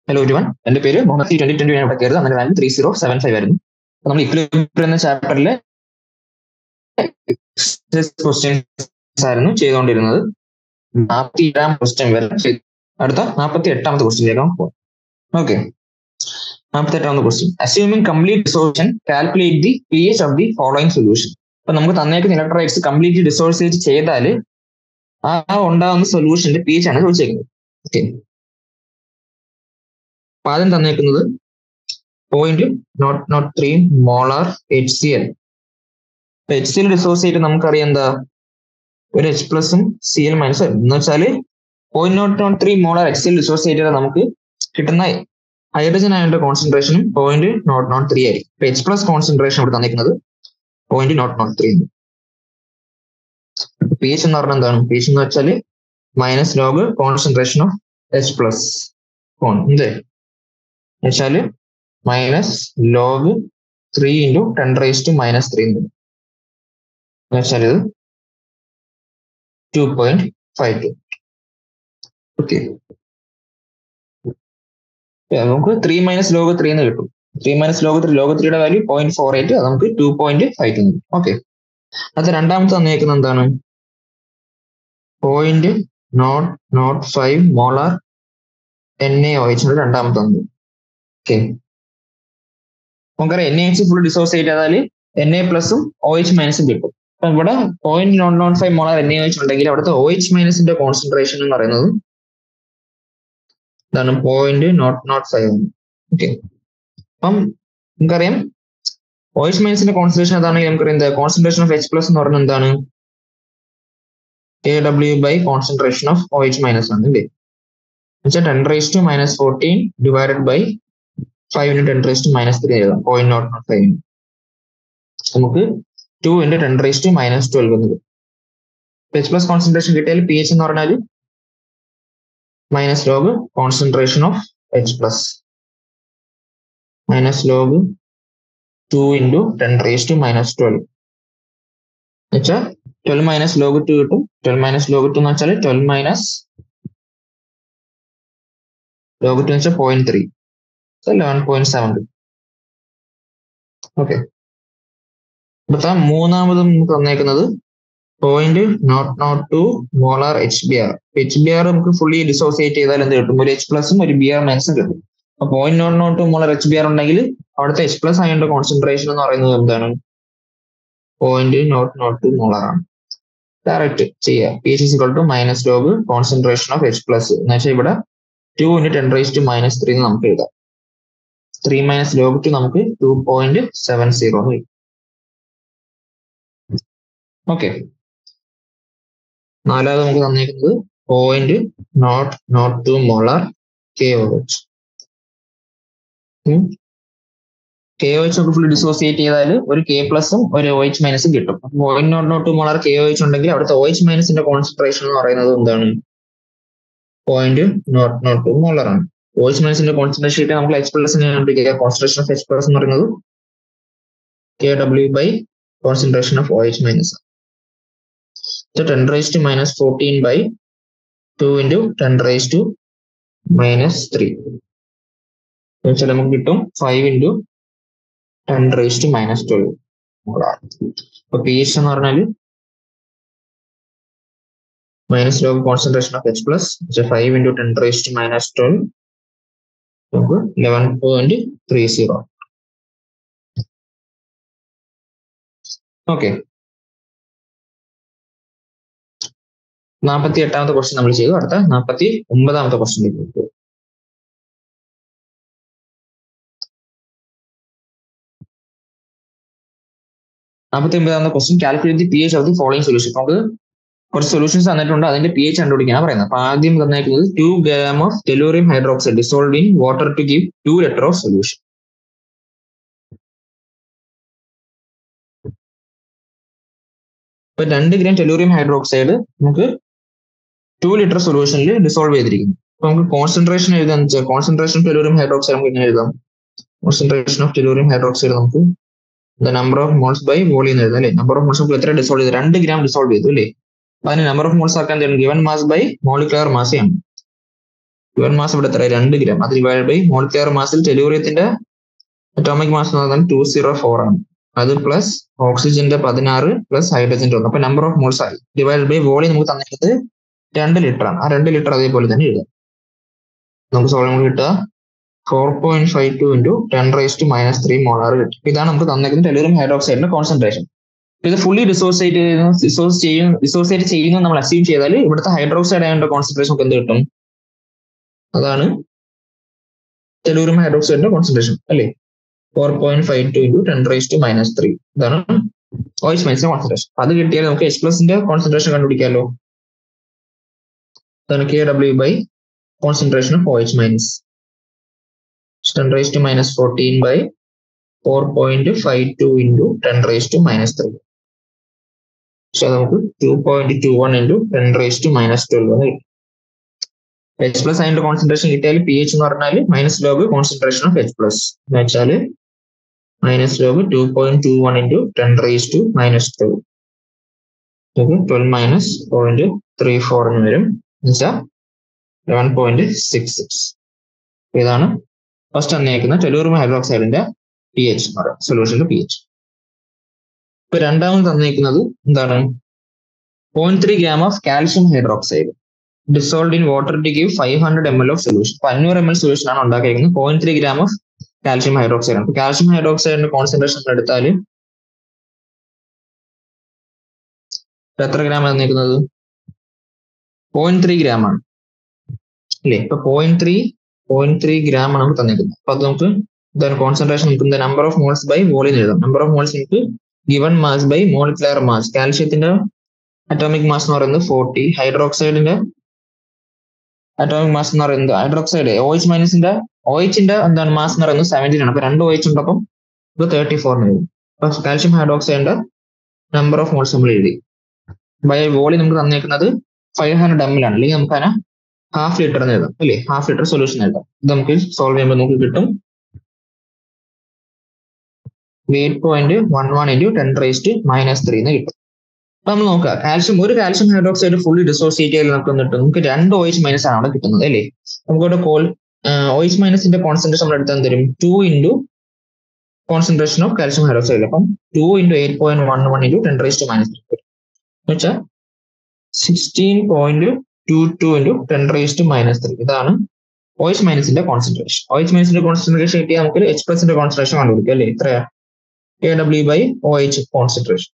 Hello ഒരുവൺ എന്റെ പേര് Muhammad twenty twenty ഇവിടെ കയറുന്നത് അങ്ങനെ rank three zero seven five ആയിരുന്നു അപ്പൊ നമ്മൾ ഇക്ലിബ്രിയം എന്ന ചാപ്റ്ററിലെ ക്വസ്റ്റ്യൻസ് ആയിരുന്നു ചെയ്തുകൊണ്ടിരുന്നത് നാൽപ്പത്തി ഏഴാം ക്വസ്റ്റ്യൻ വരെ ചെയ്തു. അടുത്ത നാൽപ്പത്തി എട്ടാമത്തെ ക്വസ്റ്റ്യനിലേക്ക് പോകാം ഓക്കെ നാൽപ്പത്തി എട്ടാമത്തെ question assuming complete dissociation calculate the P H of the following solution അപ്പൊ നമുക്ക് തന്നേക്കുന്ന ഇലക്ട്രോലൈറ്റ്സ് കംപ്ലീറ്റ് ഡിസോസിയേറ്റ് ചെയ്താൽ ആ ഉണ്ടാകുന്ന സൊല്യൂഷന്റെ പി എച്ച് ആണ് ചോദിച്ചേക്കുന്നത് ഓക്കെ അപ്പൊ ആദ്യം തന്നേക്കുന്നത് point not nought three molar H C L H C L dissociate നമുക്കറിയാം എന്താ ഒരു എച്ച് പ്ലസും സി എൽ മൈനസ് എന്ന് വെച്ചാല് point not nought three molar H C L dissociate ചെയ്താൽ നമുക്ക് കിട്ടുന്ന ഹൈഡ്രജൻ അയണിന്റെ കോൺസെൻട്രേഷനും പോയിന്റ് നോട്ട് നോട്ട് ത്രീ ആയിരിക്കും ഇപ്പൊ എച്ച് പ്ലസ് കോൺസെൻട്രേഷൻ ഇവിടെ തന്നിരിക്കുന്നത് point not nought three P H എന്ന് പറഞ്ഞാൽ എന്താണ് പി എച്ച് എന്ന് വെച്ചാൽ minus log concentration of H plus con എന്തേ വെച്ചാല് minus log three into ten raise to minus three വെച്ചാൽ ഇത് two point five two okay നമുക്ക് ത്രീ മൈനസ് ലോഗ് ത്രീ എന്ന് കിട്ടും three minus log three log ത്രീയുടെ വാല്യൂ പോയിന്റ് ഫോർ എയ്റ്റ് അത് നമുക്ക് two point five two okay അത് രണ്ടാമത്തെ തന്നേക്കുന്നത് എന്താണ് point not not five molar N A O H രണ്ടാമത്തെ തന്നത് ഓക്കെ നമുക്കറിയാം എൻ എച്ച് ഫുൾ ഡിസോസിയേറ്റ് ചെയ്താൽ എൻ എ പ്ലസും ഒ എച്ച് മൈനസും കിട്ടും അപ്പൊ ഇവിടെ point not not five molar N A H ഉണ്ടെങ്കിൽ അവിടുത്തെ ഒ എച്ച് മൈനസിന്റെ കോൺസെൻട്രേഷൻ എന്ന് പറയുന്നത് ഇതാണ് point not not five okay അപ്പം നമുക്കറിയാം ഒ എച്ച് മൈനസിന്റെ കോൺസെൻട്രേഷൻ അതാണെങ്കിൽ നമുക്കറിയാം എന്താ കോൺസെൻട്രേഷൻ ഓഫ് എച്ച് പ്ലസ് എന്ന് പറഞ്ഞാൽ എന്താണ് K W by concentration of O H minus ആണ് അല്ലേ വെച്ചാൽ ten raise to minus fourteen divided by five into ten raise to minus three എഴുതാം പോയിന്റ് നോട്ട് നോട്ട് ഫൈവ് നമുക്ക് two into ten raise to minus twelve എന്ന് കിട്ടും H plus concentration കിട്ടിയാൽ P H എന്ന് പറഞ്ഞാൽ minus log concentration of H plus minus log two into ten raise to minus twelve വെച്ചാൽ twelve minus log two കിട്ടും twelve minus log two എന്ന് വെച്ചാൽ twelve minus log two എന്ന് വെച്ചാൽ point three eleven point seven കിട്ടും okay ഇവിടുത്തെ മൂന്നാമത് നമുക്ക് തന്നേക്കുന്നത് point not nought two molar H B R H B R നമുക്ക് ഫുള്ളി ഡിസോസിയേറ്റ് ചെയ്താൽ എന്ത് കിട്ടും ഒരു എച്ച് പ്ലസും ഒരു ബി ആർ മൈനസും കിട്ടും അപ്പൊ point not nought two molar H B R ഉണ്ടെങ്കിൽ അവിടുത്തെ എച്ച് പ്ലസ് അയണിന്റെ കോൺസെൻട്രേഷൻ എന്ന് പറയുന്നത് എന്താണ് point not nought two molar ആണ് ഡയറക്റ്റ് ചെയ്യാം P H equal to minus log concentration of H plus എന്ന് വെച്ചാൽ ഇവിടെ two into ten raise to minus three നമുക്ക് എഴുതാം ത്രീ മൈനസ് ലോഗ് ടു നമുക്ക് ടു പോയിന്റ് സെവൻ സീറോ എന്ന് കിട്ടും ഓക്കെ നാലാമത് നമുക്ക് തന്നിരിക്കുന്നത് point not nought two molar K O H K O H ഒക്കെ ഫുൾ ഡിസോസിയേറ്റ് ചെയ്താൽ ഒരു കെ പ്ലസും ഒരു ഒ എച്ച് മൈനസും കിട്ടും point not nought two molar K O H ഉണ്ടെങ്കിൽ അവിടുത്തെ ഒ എച്ച് മൈനസിന്റെ കോൺസെൻട്രേഷൻ എന്ന് പറയുന്നത് എന്താണ് point not nought two molar ആണ് ഒ എച്ച് മൈനസിന്റെ കോൺസെൻട്രേഷൻ കിട്ടിയാൽ നമുക്ക് എച്ച് പ്ലസിനെ കണ്ടുപിടിക്കുക കോൺസെൻട്രേഷൻ ഓഫ് എച്ച് പ്ലസ് എന്ന് പറയുന്നത് K W by concentration of O H minus So 10 raised to minus 14 by 2 into 10 raised to minus 3. വെച്ചാൽ നമുക്ക് കിട്ടും five into ten raise to minus twelve അപ്പൊ പി എച്ച് എന്ന് പറഞ്ഞാൽ minus log concentration of H plus five into ten raise to minus twelve നമുക്ക് eleven point three zero okay നാൽപ്പത്തി എട്ടാമത്തെ question നമ്മൾ ചെയ്തു അടുത്ത നാൽപ്പത്തി ഒമ്പതാമത്തെ ക്വസ്റ്റ്യനിലേക്ക് പോകും നാൽപ്പത്തി ഒമ്പതാമത്തെ question calculate the P H of the following solution നമുക്ക് കുറച്ച് സൊല്യൂഷൻസ് തന്നിട്ടുണ്ട് അതിന്റെ പി എച്ച് കണ്ടുപിടിക്കാനാണ് പറയുന്നത് അപ്പൊ ആദ്യം തന്നേക്കുന്നത് two gram of tellurium hydroxide dissolve in water to give two litre of solution ഇപ്പൊ രണ്ട് ഗ്രാം ടെലൂറിയം ഹൈഡ്രോക്സൈഡ് നമുക്ക് ടു ലിറ്റർ സൊല്യൂഷനിൽ ഡിസോൾവ് ചെയ്തിരിക്കുന്നു അപ്പൊ നമുക്ക് കോൺസെൻട്രേഷൻ എഴുതാന്ന് വെച്ചാൽ കോൺസെൻട്രേഷൻ ടെലൂറിയം ഹൈഡ്രോക്സൈഡ് നമുക്ക് ഇങ്ങനെ എഴുതാം കോൺസെൻട്രേഷൻ ഓഫ് ടെലൂറിയം ഹൈഡ്രോക്സൈഡ് നമുക്ക് number of moles by volume എഴുതാം അല്ലേ നമ്പർ ഓഫ് മോൾസ് നമുക്ക് എത്ര ഡിസോൾവ് ചെയ്തു രണ്ട് ഗ്രാം ഡിസോൾവ് ചെയ്തു അല്ലേ അപ്പൊ അതിന് നമ്പർ ഓഫ് മോൾസ് ആക്കാൻ എന്താണ് given mass by molecular mass ആണ് ഗിവൺ മാസ് ഇവിടെ എത്ര രണ്ട് ഗ്രാം അത് ഡിവൈഡ് ബൈ മോളിക്കുലർ മാസിൽ ടെലൂറിയത്തിന്റെ അറ്റോമിക് മാസ് എന്ന് പറയുന്നത് ടു സീറോ ഫോർ ആണ് അത് പ്ലസ് ഓക്സിജന്റെ പതിനാറ് പ്ലസ് ഹൈഡ്രജന്റെ ഒന്ന് അപ്പൊ നമ്പർ ഓഫ് മോൾസ് ആയി ഡിവൈഡ് ബൈ വോളിയം നമുക്ക് തന്നിരിക്കുന്നത് രണ്ട് ലിറ്റർ ആണ് ആ രണ്ട് ലിറ്റർ അതേപോലെ തന്നെ എഴുതാം നമുക്ക് സോൾവ് കിട്ടുക four point five two into ten raise to minus three molar കിട്ടും ഇതാണ് നമുക്ക് തന്നിരിക്കുന്ന ടെലൂറിയം ഹൈഡ്രോക്സൈഡിന്റെ കോൺസെൻട്രേഷൻ ഇത് ഫുള്ളി ഡിസോസിയേറ്റ് ഡിസോസ് ചെയ്യും ഡിസോസിയേറ്റ് ചെയ്യുന്നു നമ്മൾ അസ്യൂം ചെയ്താൽ ഇവിടുത്തെ ഹൈഡ്രോക്സൈഡ് ആയതിന്റെ കോൺസെൻട്രേഷൻ നമുക്ക് എന്ത് കിട്ടും അതാണ് ടെലൂറിയം ഹൈഡ്രോക്സൈഡിന്റെ കോൺസെൻട്രേഷൻ അല്ലേ four point five two into ten raise to minus three ഇതാണ് ഓയിസ് മൈനസിന്റെ കോൺസെൻട്രേഷൻ അത് കിട്ടിയാൽ നമുക്ക് എച്ച് പ്ലസിന്റെ കോൺസെൻട്രേഷൻ കണ്ടുപിടിക്കാമല്ലോ അതാണ് K W by concentration of OH minus ten raise to minus fourteen by four point five two into ten raise to minus three പക്ഷെ നമുക്ക് two point two one into ten raise to minus twelve എന്ന് കിട്ടും H plus അതിന്റെ concentration കിട്ടിയാൽ P H എന്ന് പറഞ്ഞാൽ minus log concentration of H plus എന്ന് വെച്ചാൽ minus log two point two one into ten raise to minus twelve twelve minus point three four എന്ന് വരും എന്നുവെച്ചാൽ ലെവൻ പോയിന്റ് സിക്സ് സിക്സ് ഇതാണ് ഫസ്റ്റ് തന്നേക്കുന്ന ടെലൂറിയം ഹൈഡ്രോക്സൈഡിന്റെ പി എച്ച് എന്ന് പറയുന്നത് സൊല്യൂഷന്റെ പി എച്ച് ഇപ്പൊ രണ്ടാമത് തന്നേക്കുന്നത് എന്താണ് point three gram of calcium hydroxide dissolved in water to give five hundred M L of solution അപ്പൊ അഞ്ഞൂറ് എം എൽ സൊല്യൂഷൻ ആണ് ഉണ്ടാക്കിയിരിക്കുന്നത് point three gram of calcium hydroxide ആണ് കാൽഷ്യം ഹൈഡ്രോക്സൈഡിന്റെ കോൺസെൻട്രേഷൻ എടുത്താൽ എത്ര ഗ്രാം തന്നിരിക്കുന്നത് പോയിന്റ് ത്രീ ഗ്രാം ആണ് അല്ലേ ഇപ്പൊ point three point three gram ആണ് നമുക്ക് തന്നിരിക്കുന്നത് അപ്പൊ അത് നമുക്ക് ഇതാണ് കോൺസെൻട്രേഷൻ നമുക്ക് number of moles by volume എഴുതാം നമ്പർ ഓഫ് മോൾസ് നമുക്ക് given mass by molecular mass കാൽഷ്യത്തിന്റെ അറ്റോമിക് മാസ് എന്ന് പറയുന്നത് ഫോർട്ടി ഹൈഡ്രോക്സൈഡിന്റെ അറ്റോമിക് മാസ് എന്ന് പറയുന്നത് ഹൈഡ്രോക്സൈഡ് ഓയിച്ച് മൈനസിന്റെ ഓയിച്ചിന്റെ എന്താണ് മാസ് എന്ന് പറയുന്നത് സെവൻറ്റീൻ ആണ് അപ്പൊ രണ്ട് ഓയിച്ച് ഉണ്ട് അപ്പം ഇത് തേർട്ടി ഫോറിന് വരും അപ്പൊ കാൽഷ്യം ഹൈഡ്രോക്സൈഡിന്റെ നമ്പർ ഓഫ് മോൾസ് നമ്മൾ എഴുതി ബൈ വോളിയം നമുക്ക് തന്നേക്കുന്നത് ഫൈവ് ഹൺഡ്രഡ് എം എൽ ആണ് അല്ലെങ്കിൽ നമുക്ക് അതിനെ ഹാഫ് ലിറ്റർ എന്ന് എഴുതാം അല്ലേ ഹാഫ് ലിറ്റർ സൊല്യൂഷൻ എഴുതാം ഇത് നമുക്ക് സോൾവ് ചെയ്യുമ്പോൾ നമുക്ക് കിട്ടും eight point one one into ten raised minus three എന്ന് കിട്ടും അപ്പൊ നമ്മൾ നോക്കുക കാൽഷ്യം ഒരു കാൽഷ്യം ഹൈഡ്രോക്സൈഡ് ഫുള്ളി ഡിസോസിയേറ്റ് ചെയ്ത് നമുക്ക് കിട്ടും നമുക്ക് രണ്ട് ഓയിച്ച് മൈനസ് ആണ് അവിടെ കിട്ടുന്നത് അല്ലേ നമുക്കിവിടെ കോൾ ഓയിച്ച് മൈനസിന്റെ കോൺസെൻട്രേഷൻ നമ്മൾ എടുത്താൽ തരും two into concentration of calcium hydroxide അപ്പം two into eight point one one into ten raised minus three എന്ന് വെച്ചാൽ sixteen point two two into ten raised minus three ഇതാണ് ഓയിച്ച് മൈനസിന്റെ കോൺസെൻട്രേഷൻ ഓയിച്ച് മൈനസിന്റെ കോൺസെൻട്രേഷൻ കിട്ടിയാൽ നമുക്ക് എച്ച് പ്ലസിന്റെ കോൺസെൻട്രേഷൻ കണ്ടുപിടിക്കാം അല്ലേ എത്രയാ K W by O H concentration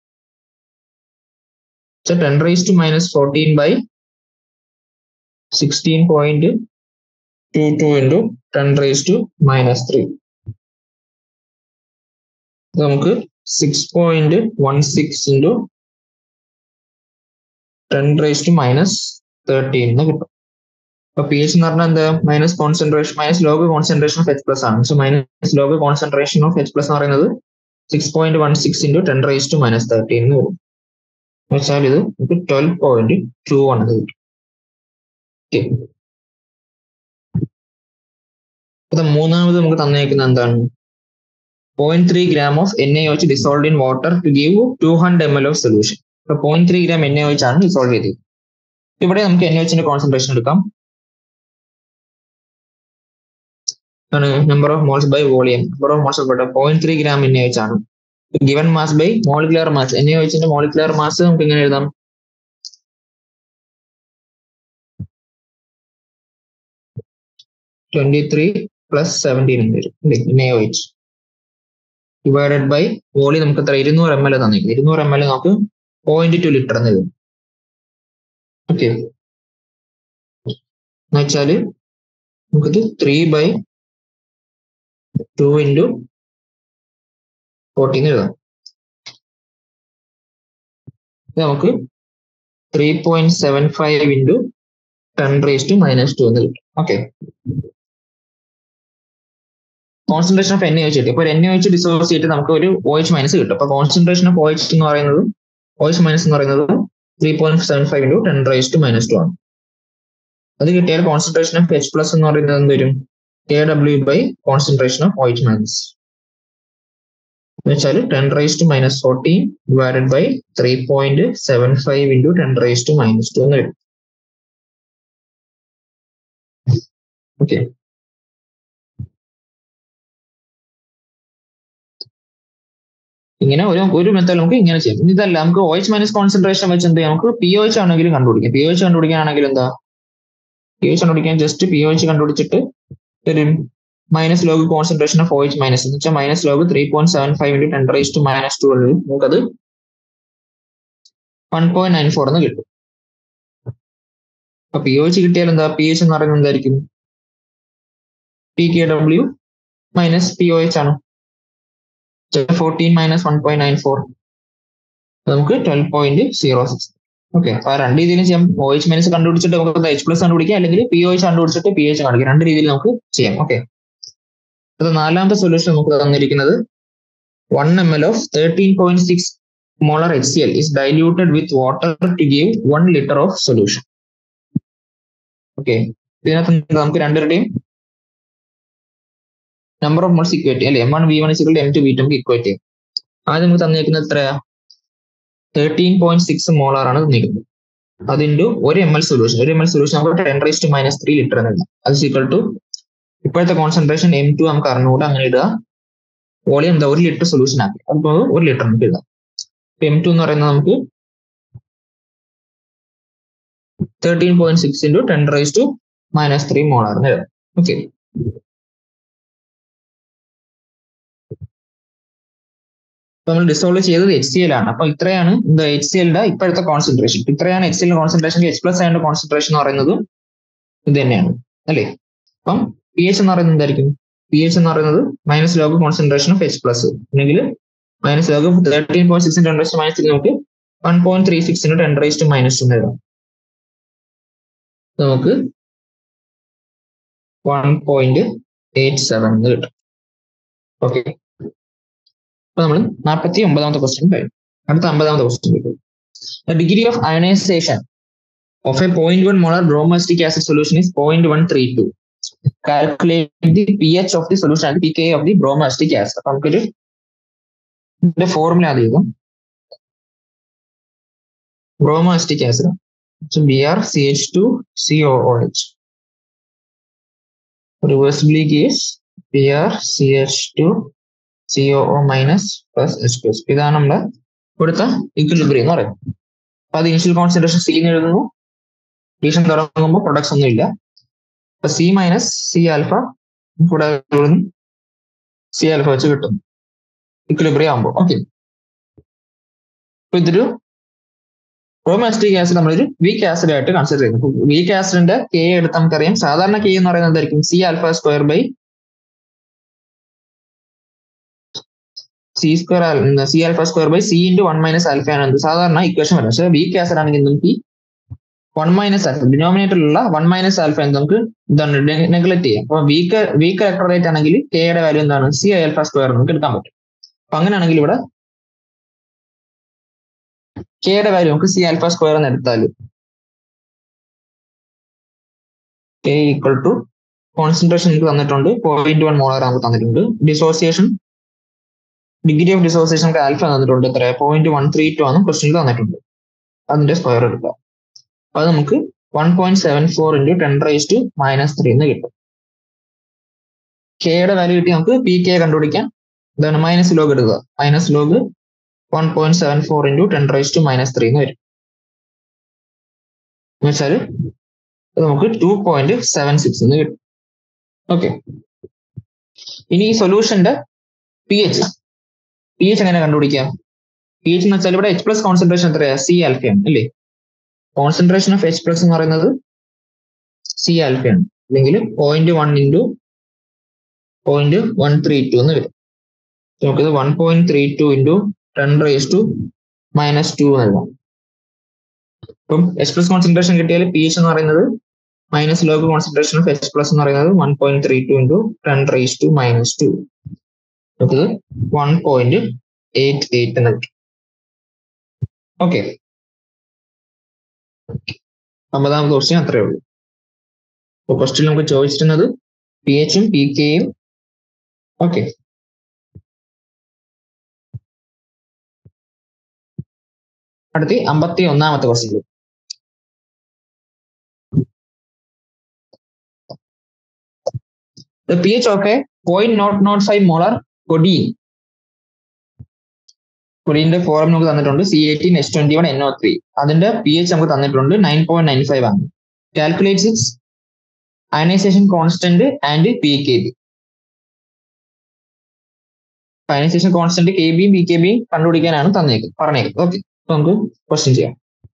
ten raise to minus fourteen by sixteen point two two into ten raise to minus three നമുക്ക് six point one six into ten raise to minus thirteen എന്ന് കിട്ടും അപ്പൊ P H എന്ന് പറഞ്ഞാൽ എന്താ minus concentration minus log concentration of H plus ആണ് so minus log concentration of H plus എന്ന് പറയുന്നത് six point one six into ten raise to minus thirteen എന്ന് വരും വെച്ചാൽ ഇത് നമുക്ക് ട്വൽവ് പോയിന്റ് ടു വൺ എന്ന് കിട്ടും ഓക്കെ മൂന്നാമത് നമുക്ക് തന്നേക്കുന്നത് എന്താണ് point three gram of N A വെച്ച് dissolve in water to give two hundred M L of solution ഇപ്പൊ point three gram N A വെച്ചാണ് ഡിസോൾവ് ചെയ്തത് ഇവിടെ നമുക്ക് എൻ എച്ചിന്റെ കോൺസെൻട്രേഷൻ എടുക്കാം ആണ് number of moles by volume number of moles പെട്ട point three gram N H ആണ് given mass by molecular mass N എച്ചിന്റെ മോളിക്കുലർ മാസ് നമുക്ക് എങ്ങനെ എഴുതാം ട്വന്റി ത്രീ പ്ലസ് സെവൻറ്റീൻ എന്ന് വരും അല്ലേ N A H divided by volume നമുക്ക് എത്ര ഇരുന്നൂറ് എം എൽ തന്നിരിക്കുന്നത് ഇരുന്നൂറ് എം എൽ നമുക്ക് പോയിന്റ് ടു ലിറ്റർ എന്ന് വരും ഓക്കെ എന്നുവെച്ചാല് നമുക്കിത് three by two into fourteen എഴുതാം ഇത് നമുക്ക് three point seven five into ten raise to minus two എന്ന് കിട്ടും okay concentration of N H കിട്ടി അപ്പോൾ എൻ എച്ച് ഡിസോസിയേറ്റ് നമുക്ക് ഒരു ഒ എച്ച് മൈനസ് കിട്ടും അപ്പോൾ കോൺസെൻട്രേഷൻ ഓഫ് ഒ എച്ച് എന്ന് പറയുന്നത് ഒ എച്ച് മൈനസ് എന്ന് പറയുന്നത് three point seven five into ten raise to minus two ആണ് അത് കിട്ടിയാൽ കോൺസെൻട്രേഷൻ ഓഫ് എച്ച് പ്ലസ് എന്ന് പറയുന്നത് എന്ത് വരും K W by concentration of O H minus വെച്ചാൽ ten raise to minus fourteen divided by three point seven five into ten raise to minus two എന്ന് വരും ഓക്കെ ഇങ്ങനെ ഒരു ഒരു മെത്തേഡ് നമുക്ക് ഇങ്ങനെ ചെയ്യാം ഇനി ഇതല്ല നമുക്ക് ഒ എച്ച് മൈനസ് കോൺസെൻട്രേഷൻ വെച്ച് എന്ത് ചെയ്യാം നമുക്ക് പി ഒ എച്ച് ആണെങ്കിലും കണ്ടുപിടിക്കാം പി ഒ എച്ച് കണ്ടുപിടിക്കുകയാണെങ്കിൽ എന്താ പി ഒ എച്ച് കണ്ടുപിടിക്കാൻ ജസ്റ്റ് പി ഒ എച്ച് കണ്ടുപിടിച്ചിട്ട് ഒരു minus log concentration of O H minus എന്ന് വെച്ചാൽ minus log three point seven five into ten raise to minus two നമുക്കത് വൺ പോയിന്റ് നയൻ ഫോർ എന്ന് കിട്ടും അപ്പൊ പി ഒ എച്ച് കിട്ടിയാൽ എന്താ പി എച്ച് എന്ന് പറയുന്നത് എന്തായിരിക്കും P K W minus P O H ആണ് fourteen minus one point nine four നമുക്ക് twelve point zero six okay അപ്പൊ ആ രണ്ട് രീതിയിലും ചെയ്യാം ഒ എച്ച് മൈനസ് കണ്ടുപിടിച്ചിട്ട് നമുക്ക് എച്ച് പ്ലസ് കണ്ടുപിടിക്കാം അല്ലെങ്കിൽ പി ഒ എച്ച് കണ്ടുപിടിച്ചിട്ട് പി എച്ച് കാണിക്കാം രണ്ട് രീതിയിൽ നമുക്ക് ചെയ്യാം ഓക്കെ അത് നാലാമത്തെ സൊല്യൂഷൻ നമുക്ക് തന്നിരിക്കുന്നത് one M L of thirteen point six molar H C L is diluted with water to give one litre of solution okay ഇതിനകത്ത് നമുക്ക് രണ്ടുപേരുടെയും നമ്പർ ഓഫ് മോൾസ് ഇക്വേറ്റ് അല്ലെ M one V one is equal M two V two നമുക്ക് equate ചെയ്യാം ആദ്യം നമുക്ക് തന്നിരിക്കുന്നത് എത്രയാ തേർട്ടീൻ പോയിന്റ് സിക്സ് മോളാർ ആണ് തന്നിരിക്കുന്നത് അതിൻ്റെ ഒരു എം എൽ സൊല്യൂഷൻ ഒരു എം എൽ സൊല്യൂഷൻ നമുക്ക് ten raise to minus three litre എന്നുണ്ട് അത് ഈക്വൽ ടു ഇപ്പോഴത്തെ കോൺസെൻട്രേഷൻ എം ടു നമുക്ക് അറിഞ്ഞുകൂടെ അങ്ങനെ ഇടുക വോളിയം എന്താ ഒരു ലിറ്റർ സൊല്യൂഷൻ ആക്കി അപ്പോൾ ഒരു ലിറ്റർ നമുക്ക് ഇടാം എം ടു എന്ന് പറയുന്നത് നമുക്ക് thirteen point six into ten raise to minus three molar എന്ന് എഴുതാം ഓക്കെ നമ്മൾ ഡിസോൾവ് ചെയ്തത് എച്ച് സി എൽ ആണ് അപ്പൊ ഇത്രയാണ് എന്താ എച്ച് സി എല്ലിന്റെ ഇപ്പോഴത്തെ കോൺസെൻട്രേഷൻ ഇത്രയാണ് H C L concentration H plus അതിന്റെ കോൺസെൻട്രേഷൻ എന്ന് പറയുന്നത് ഇത് തന്നെയാണ് അല്ലേ അപ്പം പി എച്ച് എന്ന് പറയുന്നത് എന്തായിരിക്കും പി എച്ച് എന്ന് പറയുന്നത് minus log concentration of H plus അല്ലെങ്കിൽ minus log thirteen point six ten raise minus നമുക്ക് വൺ പോയിന്റ് ത്രീ സിക്സിന് ten raise to minus two എഴുതാം നമുക്ക് വൺ പോയിന്റ് എയ്റ്റ് സെവൻ എന്ന് കിട്ടും ഓക്കെ അപ്പൊ നമ്മൾ നാൽപ്പത്തി ഒമ്പതാമത്തെ ക്വസ്റ്റ്യൻ കഴിഞ്ഞു അടുത്ത അമ്പതാമത്തെ ക്വസ്റ്റ്യൻ കിട്ടും degree of ionisation of a 0.1 molar bromoacetic acid solution is 0.132. Calculate the pH of the solution and pK of the bromoacetic acid. അപ്പൊ നമുക്കൊരു ഇതിന്റെ ഫോർമുല അത് ചെയ്തു bromoacetic acid B R C H two C O O H reversibly gives B R C H two C O O minus plus H plus ഇതാണ് നമ്മുടെ ഇവിടുത്തെ equilibrium എന്ന് പറയുന്നത് അപ്പൊ അത് ഇനിഷ്യൽ കോൺസെൻട്രേഷൻ സി എന്ന് എഴുതുന്നു റീഷൻ തുടങ്ങുമ്പോൾ പ്രൊഡക്ട്സ് ഒന്നും ഇല്ല അപ്പൊ സി മൈനസ് സി ആൽഫ കൂടെ സി ആൽഫ വെച്ച് കിട്ടും ഇക്വിലിബ്രിയം ആകുമ്പോൾ ഓക്കെ അപ്പൊ ഇതൊരു റോമാസ്റ്റിക് ആസിഡ് നമ്മളൊരു വീക്ക് ആസിഡ് ആയിട്ട് കൺസിഡർ ചെയ്യുന്നു വീക്ക് ആസിഡിന്റെ കെ എടുത്ത് നമുക്കറിയാം സാധാരണ കെ എന്ന് പറയുന്നത് എന്തായിരിക്കും C alpha square by C square C alpha square by C into one minus alpha ആണ് എന്ത് സാധാരണ ഇക്വേഷൻ വരും പക്ഷേ വീക്ക് ആസിഡ് ആണെങ്കിൽ നമുക്ക് വൺ മൈനസ് ആൽഫ ഡിനോമിനേറ്ററിലുള്ള വൺ മൈനസ് ആൽഫ എന്ന് നമുക്ക് എന്താണ് നെഗ്ലക്ട് ചെയ്യാം അപ്പൊ വീക്ക് വീക്ക് ഇലക്ട്രോറേറ്റ് ആണെങ്കിൽ കെയുടെ വാല്യൂ എന്താണ് സി ആൽഫ സ്ക്വയർ നമുക്ക് എടുക്കാൻ പറ്റും അപ്പൊ അങ്ങനെയാണെങ്കിൽ ഇവിടെ കെയുടെ വാല്യൂ നമുക്ക് സി ആൽഫ സ്ക്വയർ എന്ന് എടുത്താൽ കെ ഈക്വൽ ടു കോൺസെൻട്രേഷൻ നമുക്ക് തന്നിട്ടുണ്ട് പോയിന്റ് വൺ മോളാർ നമുക്ക് തന്നിട്ടുണ്ട് ഡിസോസിയേഷൻ ഡിഗ്രി ഓഫ് ഡിസോസിയേഷൻ നമുക്ക് ആൽഫ തന്നിട്ടുണ്ട് എത്ര പോയിന്റ് വൺ ത്രീ ടു ആണ് ക്വസ്റ്റനിൽ തന്നിട്ടുണ്ട് അതിന്റെ സ്ക്വയർ എടുക്കുക അപ്പൊ അത് നമുക്ക് one point seven four into ten raise to minus three എന്ന് കിട്ടും കെയുടെ വാല്യൂ കിട്ടി നമുക്ക് പി കെ കണ്ടുപിടിക്കാൻ എന്താണ് മൈനസ് ലോഗ് എടുക്കുക minus log one point seven four into ten raise to minus three എന്ന് വരും എന്ന് വെച്ചാൽ നമുക്ക് ടു പോയിന്റ് സെവൻ സിക്സ് എന്ന് കിട്ടും ഓക്കെ ഇനി ഈ സൊല്യൂഷന്റെ പി എച്ച് പി എച്ച് എങ്ങനെ കണ്ടുപിടിക്കാം പി എച്ച് എന്ന് വെച്ചാൽ ഇവിടെ എച്ച് പ്ലസ് കോൺസെൻട്രേഷൻ എത്രയാ സി ആൽഫയാണ് അല്ലേ കോൺസെൻട്രേഷൻ ഓഫ് എച്ച് പ്ലസ് എന്ന് പറയുന്നത് സി ആൽഫയാണ് അല്ലെങ്കിൽ point one into point one three two എന്ന് വരും നമുക്കിത് one point three two into ten raise to minus two എഴുതാം അപ്പം എച്ച് പ്ലസ് കോൺസെൻട്രേഷൻ കിട്ടിയാൽ പി എച്ച് എന്ന് പറയുന്നത് minus log concentration of H plus എന്ന് പറയുന്നത് one point three two into ten raise to minus two നമുക്കിത് one point eight eight എന്ന് കിട്ടും ഓക്കെ അമ്പതാമത്തെ ക്വസ്റ്റ്യൻ അത്രേ ഉള്ളൂ അപ്പൊ ക്വസ്റ്റ്യൻ നമുക്ക് ചോദിച്ചിരുന്നത് പി എച്ചും പി കെയും ഓക്കെ അടുത്ത് അമ്പത്തി ഒന്നാമത്തെ question the pH of a 0.005 molar codeine കൊടീന്റെ ഫോറം നമുക്ക് തന്നിട്ടുണ്ട് C eighteen S twenty one N O three അതിന്റെ പി എച്ച് നമുക്ക് തന്നിട്ടുണ്ട് നയൻ പോയിന്റ് നയൻ ഫൈവ് ആണ് calculates its ionisation constant and P K B ionisation constant K ബിയും B K ബിയും കണ്ടുപിടിക്കാനാണ് തന്നേക്കുന്നത് പറഞ്ഞേക്കുന്നത് ഓക്കെ നമുക്ക് ക്വസ്റ്റ്യൻ ചെയ്യാം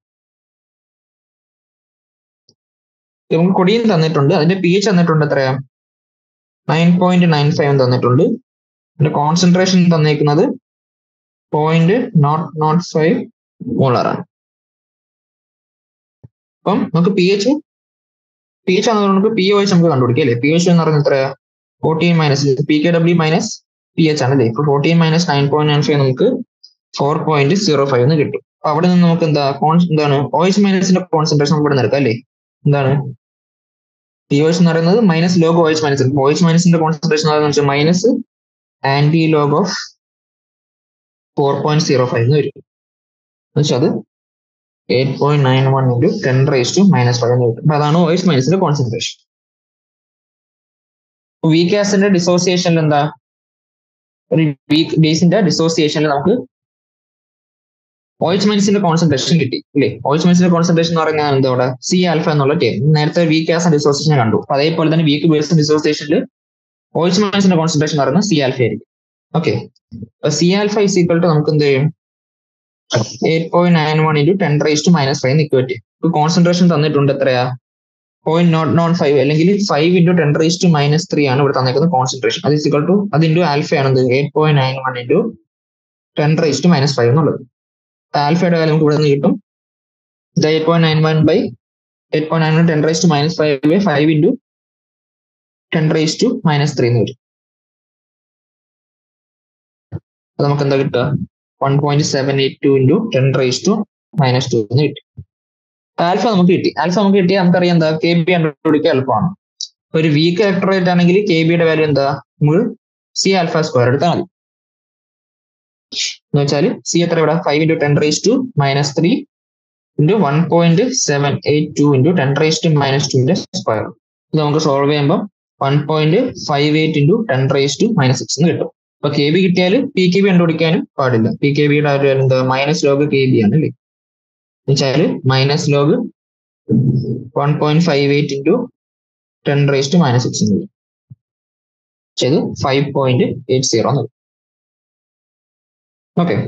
നമുക്ക് കൊടിയും തന്നിട്ടുണ്ട് അതിന്റെ പി എച്ച് തന്നിട്ടുണ്ട് എത്രയാ നയൻ പോയിന്റ് നയൻ ഫൈവ് തന്നിട്ടുണ്ട് അതിന്റെ കോൺസെൻട്രേഷൻ തന്നേക്കുന്നത് point not not five molar ആണ് അപ്പം നമുക്ക് പി എച്ച് പി എച്ച് ആണെന്ന് നമുക്ക് പി ഒ എച്ച് നമുക്ക് കണ്ടുപിടിക്കാം അല്ലേ പി എച്ച് എന്ന് പറയുന്നത് എത്രയാ fourteen minus P K W minus P H ആണ് അല്ലേ ഇപ്പൊ fourteen minus nine point nine five നമുക്ക് ഫോർ പോയിന്റ് സീറോ ഫൈവ് എന്ന് കിട്ടും അപ്പൊ അവിടെ നിന്ന് നമുക്ക് എന്താ കോൺ എന്താണ് ഒ എച്ച് മൈനസിന്റെ കോൺസെൻട്രേഷൻ നമുക്ക് ഇവിടെ നിൽക്കാം അല്ലേ എന്താണ് പി ഒ എച്ച് എന്ന് പറയുന്നത് minus log O H minus O H മൈനസിന്റെ കോൺസെൻട്രേഷൻ എന്ന് വെച്ചാൽ minus anti log of four point zero five എന്ന് വരും എന്നുവെച്ചാൽ അത് eight point nine one into ten raise to minus five എന്ന് കിട്ടും അപ്പൊ അതാണ് ഒ എച്ച് മൈനസിന്റെ കോൺസെൻട്രേഷൻ വീക്ക് ആസിന്റെ ഡിസോസിയേഷനിൽ എന്താ ഒരു വീക്ക് ബേസിന്റെ ഡിസോസിയേഷനിൽ നമുക്ക് ഓയിച്ച് മൈനസിന്റെ കോൺസെൻട്രേഷൻ കിട്ടി അല്ലേ ഓയിച്ച് മൈനസിന്റെ കോൺസെൻട്രേഷൻ എന്ന് പറഞ്ഞാൽ എന്താ അവിടെ സി ആൽഫ എന്നുള്ള ടേം നേരത്തെ വീക്ക് ആസ് ഡിസോസിയേഷൻ കണ്ടു അപ്പൊ അതേപോലെ തന്നെ വീക്ക് ബേസ് ഡിസോസിയേഷനിൽ ഓയിച്ച് മൈനസിന്റെ കോൺസെൻട്രേഷൻ എന്ന് പറയുന്നത് സി ആൽഫ ആയിരിക്കും okay C alpha is equal to നമുക്ക് എന്ത് ചെയ്യും eight point nine one into ten raise to minus five equate ഇപ്പൊ കോൺസെൻട്രേഷൻ തന്നിട്ടുണ്ട് എത്രയാ പോയിന്റ് നോട്ട് നോട്ട് ഫൈവ് അല്ലെങ്കിൽ five into ten raise to minus three ആണ് ഇവിടെ തന്നേക്കുന്നത് കോൺസെൻട്രേഷൻ അത് ഇസിക്വൽ ടു അത് ഇൻറ്റു ആൽഫ ആണെന്ത് eight point nine one into ten raise to minus five എന്നുള്ളത് ആൽഫയുടെ വാല്യൂ നമുക്ക് ഇവിടെ നിന്ന് കിട്ടും ഇത് eight point nine one by eight point nine one ten raise to minus five by five into ten raise to minus three എന്ന് വരും അത് നമുക്ക് എന്താ കിട്ടുക one point seven eight two into ten raise to minus two എന്ന് കിട്ടി alpha നമുക്ക് കിട്ടി ആൽഫ നമുക്ക് കിട്ടിയാൽ നമുക്കറിയാം എന്താ കെ ബി കണ്ടുപിടിക്കാൻ എളുപ്പമാണ് ഒരു വീക്ക് ഇലക്ട്രോറേറ്റ് ആണെങ്കിൽ കെ ബിയുടെ വാല്യൂ എന്താ നമുക്ക് സി ആൽഫ സ്ക്വയർ എടുത്താൽ മതി എന്ന് വെച്ചാൽ സി എത്ര ഇവിടെ five into ten raise to minus three into one point seven eight two into ten raise to minus ടുവിന്റെ സ്ക്വയർ ഇത് നമുക്ക് സോൾവ് ചെയ്യുമ്പോൾ one point five eight into ten raise to minus six എന്ന് കിട്ടും അപ്പൊ K B കിട്ടിയാൽ P K B കണ്ടുപിടിക്കാനും പാടില്ല പി കെ ബിയുടെ ഒരു എന്താ മൈനസ് ലോഗ് കെ ബി ആണ് അല്ലേ എന്നുവെച്ചാൽ minus log one point five eight into ten raise to minus six എന്ന് വരും ഇത് ഫൈവ് പോയിന്റ് എയ്റ്റ് സീറോ എന്ന് ഓക്കെ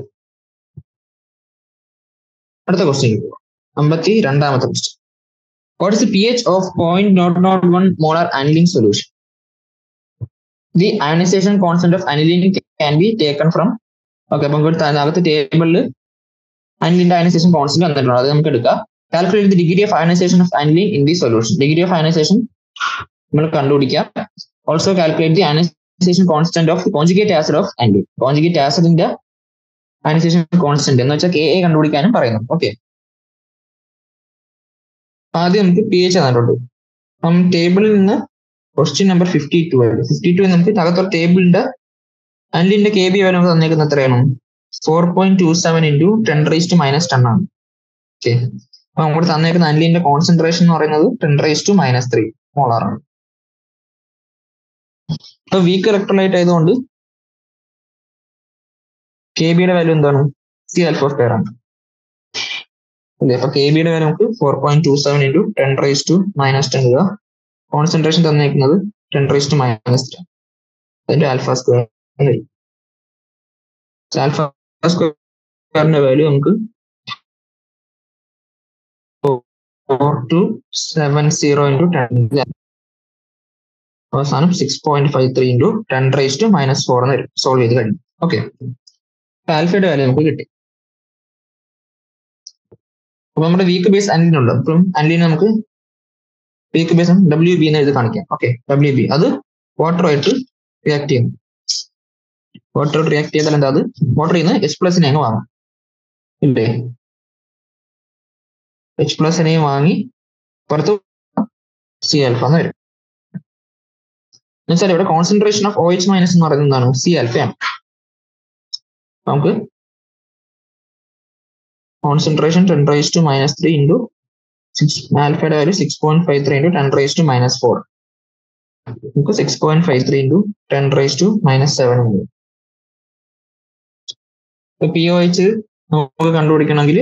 അടുത്ത ക്വസ്റ്റ്യൻ അമ്പത്തി രണ്ടാമത്തെ question what is the P H of point not nought one molar aniline solution the ionization constant of aniline can be taken from okay അപ്പം അകത്ത് ടേബിളിൽ അനിലിന്റെ അയണൈസേഷൻ കോൺസെന്റ് വന്നിട്ടുണ്ട് അത് നമുക്ക് എടുക്കാം calculate the degree of ionization of aniline in the solution degree of ionization നമ്മൾ കണ്ടുപിടിക്കാം also calculate the ionization constant of conjugate acid of aniline conjugate ആസിഡിന്റെ അയണൈസേഷൻ കോൺസ്റ്റന്റ് എന്ന് വെച്ചാൽ കെ എ കണ്ടുപിടിക്കാനും പറയുന്നു ഓക്കെ ആദ്യം നമുക്ക് പി എച്ച് തന്നിട്ടുണ്ട് അപ്പം ടേബിളിൽ നിന്ന് ക്വസ്റ്റ്യൻ നമ്പർ ഫിഫ്റ്റി ടു ആയിരുന്നു ഫിഫ്റ്റി ടു നമുക്ക് അകത്തൊരു ടേബിളിന്റെ അനിലിന്റെ കെ ബി നമുക്ക് തന്നേക്കുന്ന എത്രയാണ് four point two seven into ten raise to minus ten ആണ് ഓക്കെ അപ്പൊ നമുക്ക് തന്നേക്കുന്ന അനിലിന്റെ കോൺസെൻട്രേഷൻ എന്ന് പറയുന്നത് ten raise to minus three molar ആണ് ഇപ്പൊ വീക്ക് ഇലക്ട്രോലൈറ്റ് ആയതുകൊണ്ട് കെ ബിയുടെ വാല്യൂ എന്താണ് സി ആൽഫ സ്ക്വയർ ആണ് അല്ലേ അപ്പൊ കെ ബിയുടെ വാല്യൂ നമുക്ക് four point two seven into ten raise to minus ten ഇടുക കോൺസെൻട്രേഷൻ തന്നേക്കുന്നത് ten raise to minus ten അതിന്റെ ആൽഫ സ്ക്വയർ ആൽഫ സ്ക്വയറിന്റെ വാല്യൂ നമുക്ക് four two seven zero into ten അവസാനം six point five three into ten raise to minus four എന്ന് വരും solve ചെയ്ത് കഴിഞ്ഞു ഓക്കെ ആൽഫയുടെ വാല്യൂ നമുക്ക് കിട്ടി അപ്പൊ നമ്മുടെ വീക്ക് ബേസ് അനിലിൻ ഉണ്ട് അപ്പം അനിലിന് നമുക്ക് വീക്ക് ബേസ് ഡബ്ല്യു ബി എന്ന് എഴുതി കാണിക്കാം ഓക്കെ ഡബ്ല്യു ബി അത് വാട്ടറുമായിട്ട് റിയാക്ട് ചെയ്യും വാട്ടർ റിയാക്ട് ചെയ്താൽ എന്താ അത് വാട്ടറിൽ നിന്ന് എച്ച് പ്ലസിനെ അങ്ങ് വാങ്ങും ഇല്ലേ എച്ച് പ്ലസിനെയും വാങ്ങി പുറത്ത് സി ആൽഫ എന്ന് വരും എന്നുവെച്ചാൽ ഇവിടെ concentration of O H minus എന്ന് പറയുന്നത് എന്താണ് സി ആൽഫയാണ് നമുക്ക് concentration ten raise to minus three into six ആൽഫയുടെ value six point five three into ten raise to minus four നമുക്ക് six point five three into ten raise to minus seven ഉണ്ട് P O H നമുക്ക് കണ്ടുപിടിക്കണമെങ്കിൽ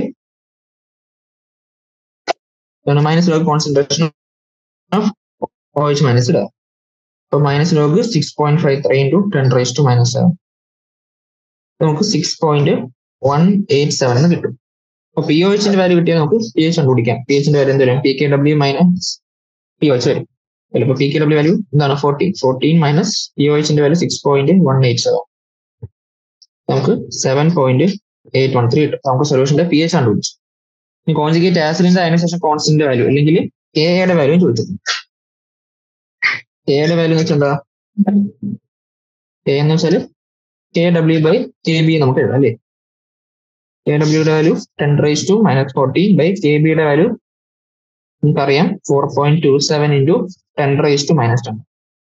minus log concentration of O H minus ഇടുക അപ്പൊ minus log six point five three into ten raise to minus seven നമുക്ക് six point one eight seven എന്ന് കിട്ടും അപ്പൊ P O എച്ചിന്റെ വാല്യൂ കിട്ടിയാൽ നമുക്ക് പി എച്ച് കണ്ടുപിടിക്കാം പി എച്ചിന്റെ വാല്യൂ എന്ത് വരും P K W minus P O H വരും ചിലപ്പോൾ പി കെ ഡബ്ല്യു വാല്യൂ എന്താണ് fourteen fourteen minus P O എച്ചിന്റെ value six point one eight seven നമുക്ക് seven point eight one three കിട്ടും നമുക്ക് സൊല്യൂഷന്റെ പി എച്ച് കണ്ടുപിടിച്ചു ഈ കോൺജുഗേറ്റ് ആസിഡിന്റെ അതിന് ശേഷം കോൺസ്റ്റന്റ് വാല്യൂ അല്ലെങ്കിൽ കെ യുടെ വാല്യൂ ചോദിച്ചിട്ടുണ്ട് കെയുടെ വാല്യൂ എന്ന് വെച്ചാൽ എന്താ കെ എന്ന് വെച്ചാൽ K W by K B നമുക്ക് എഴുതാം അല്ലേ കെ ഡബ്ല്യൂയുടെ value ten raise to minus fourteen by K ബിയുടെ വാല്യൂ നമുക്കറിയാം four point two seven into ten raise to minus ten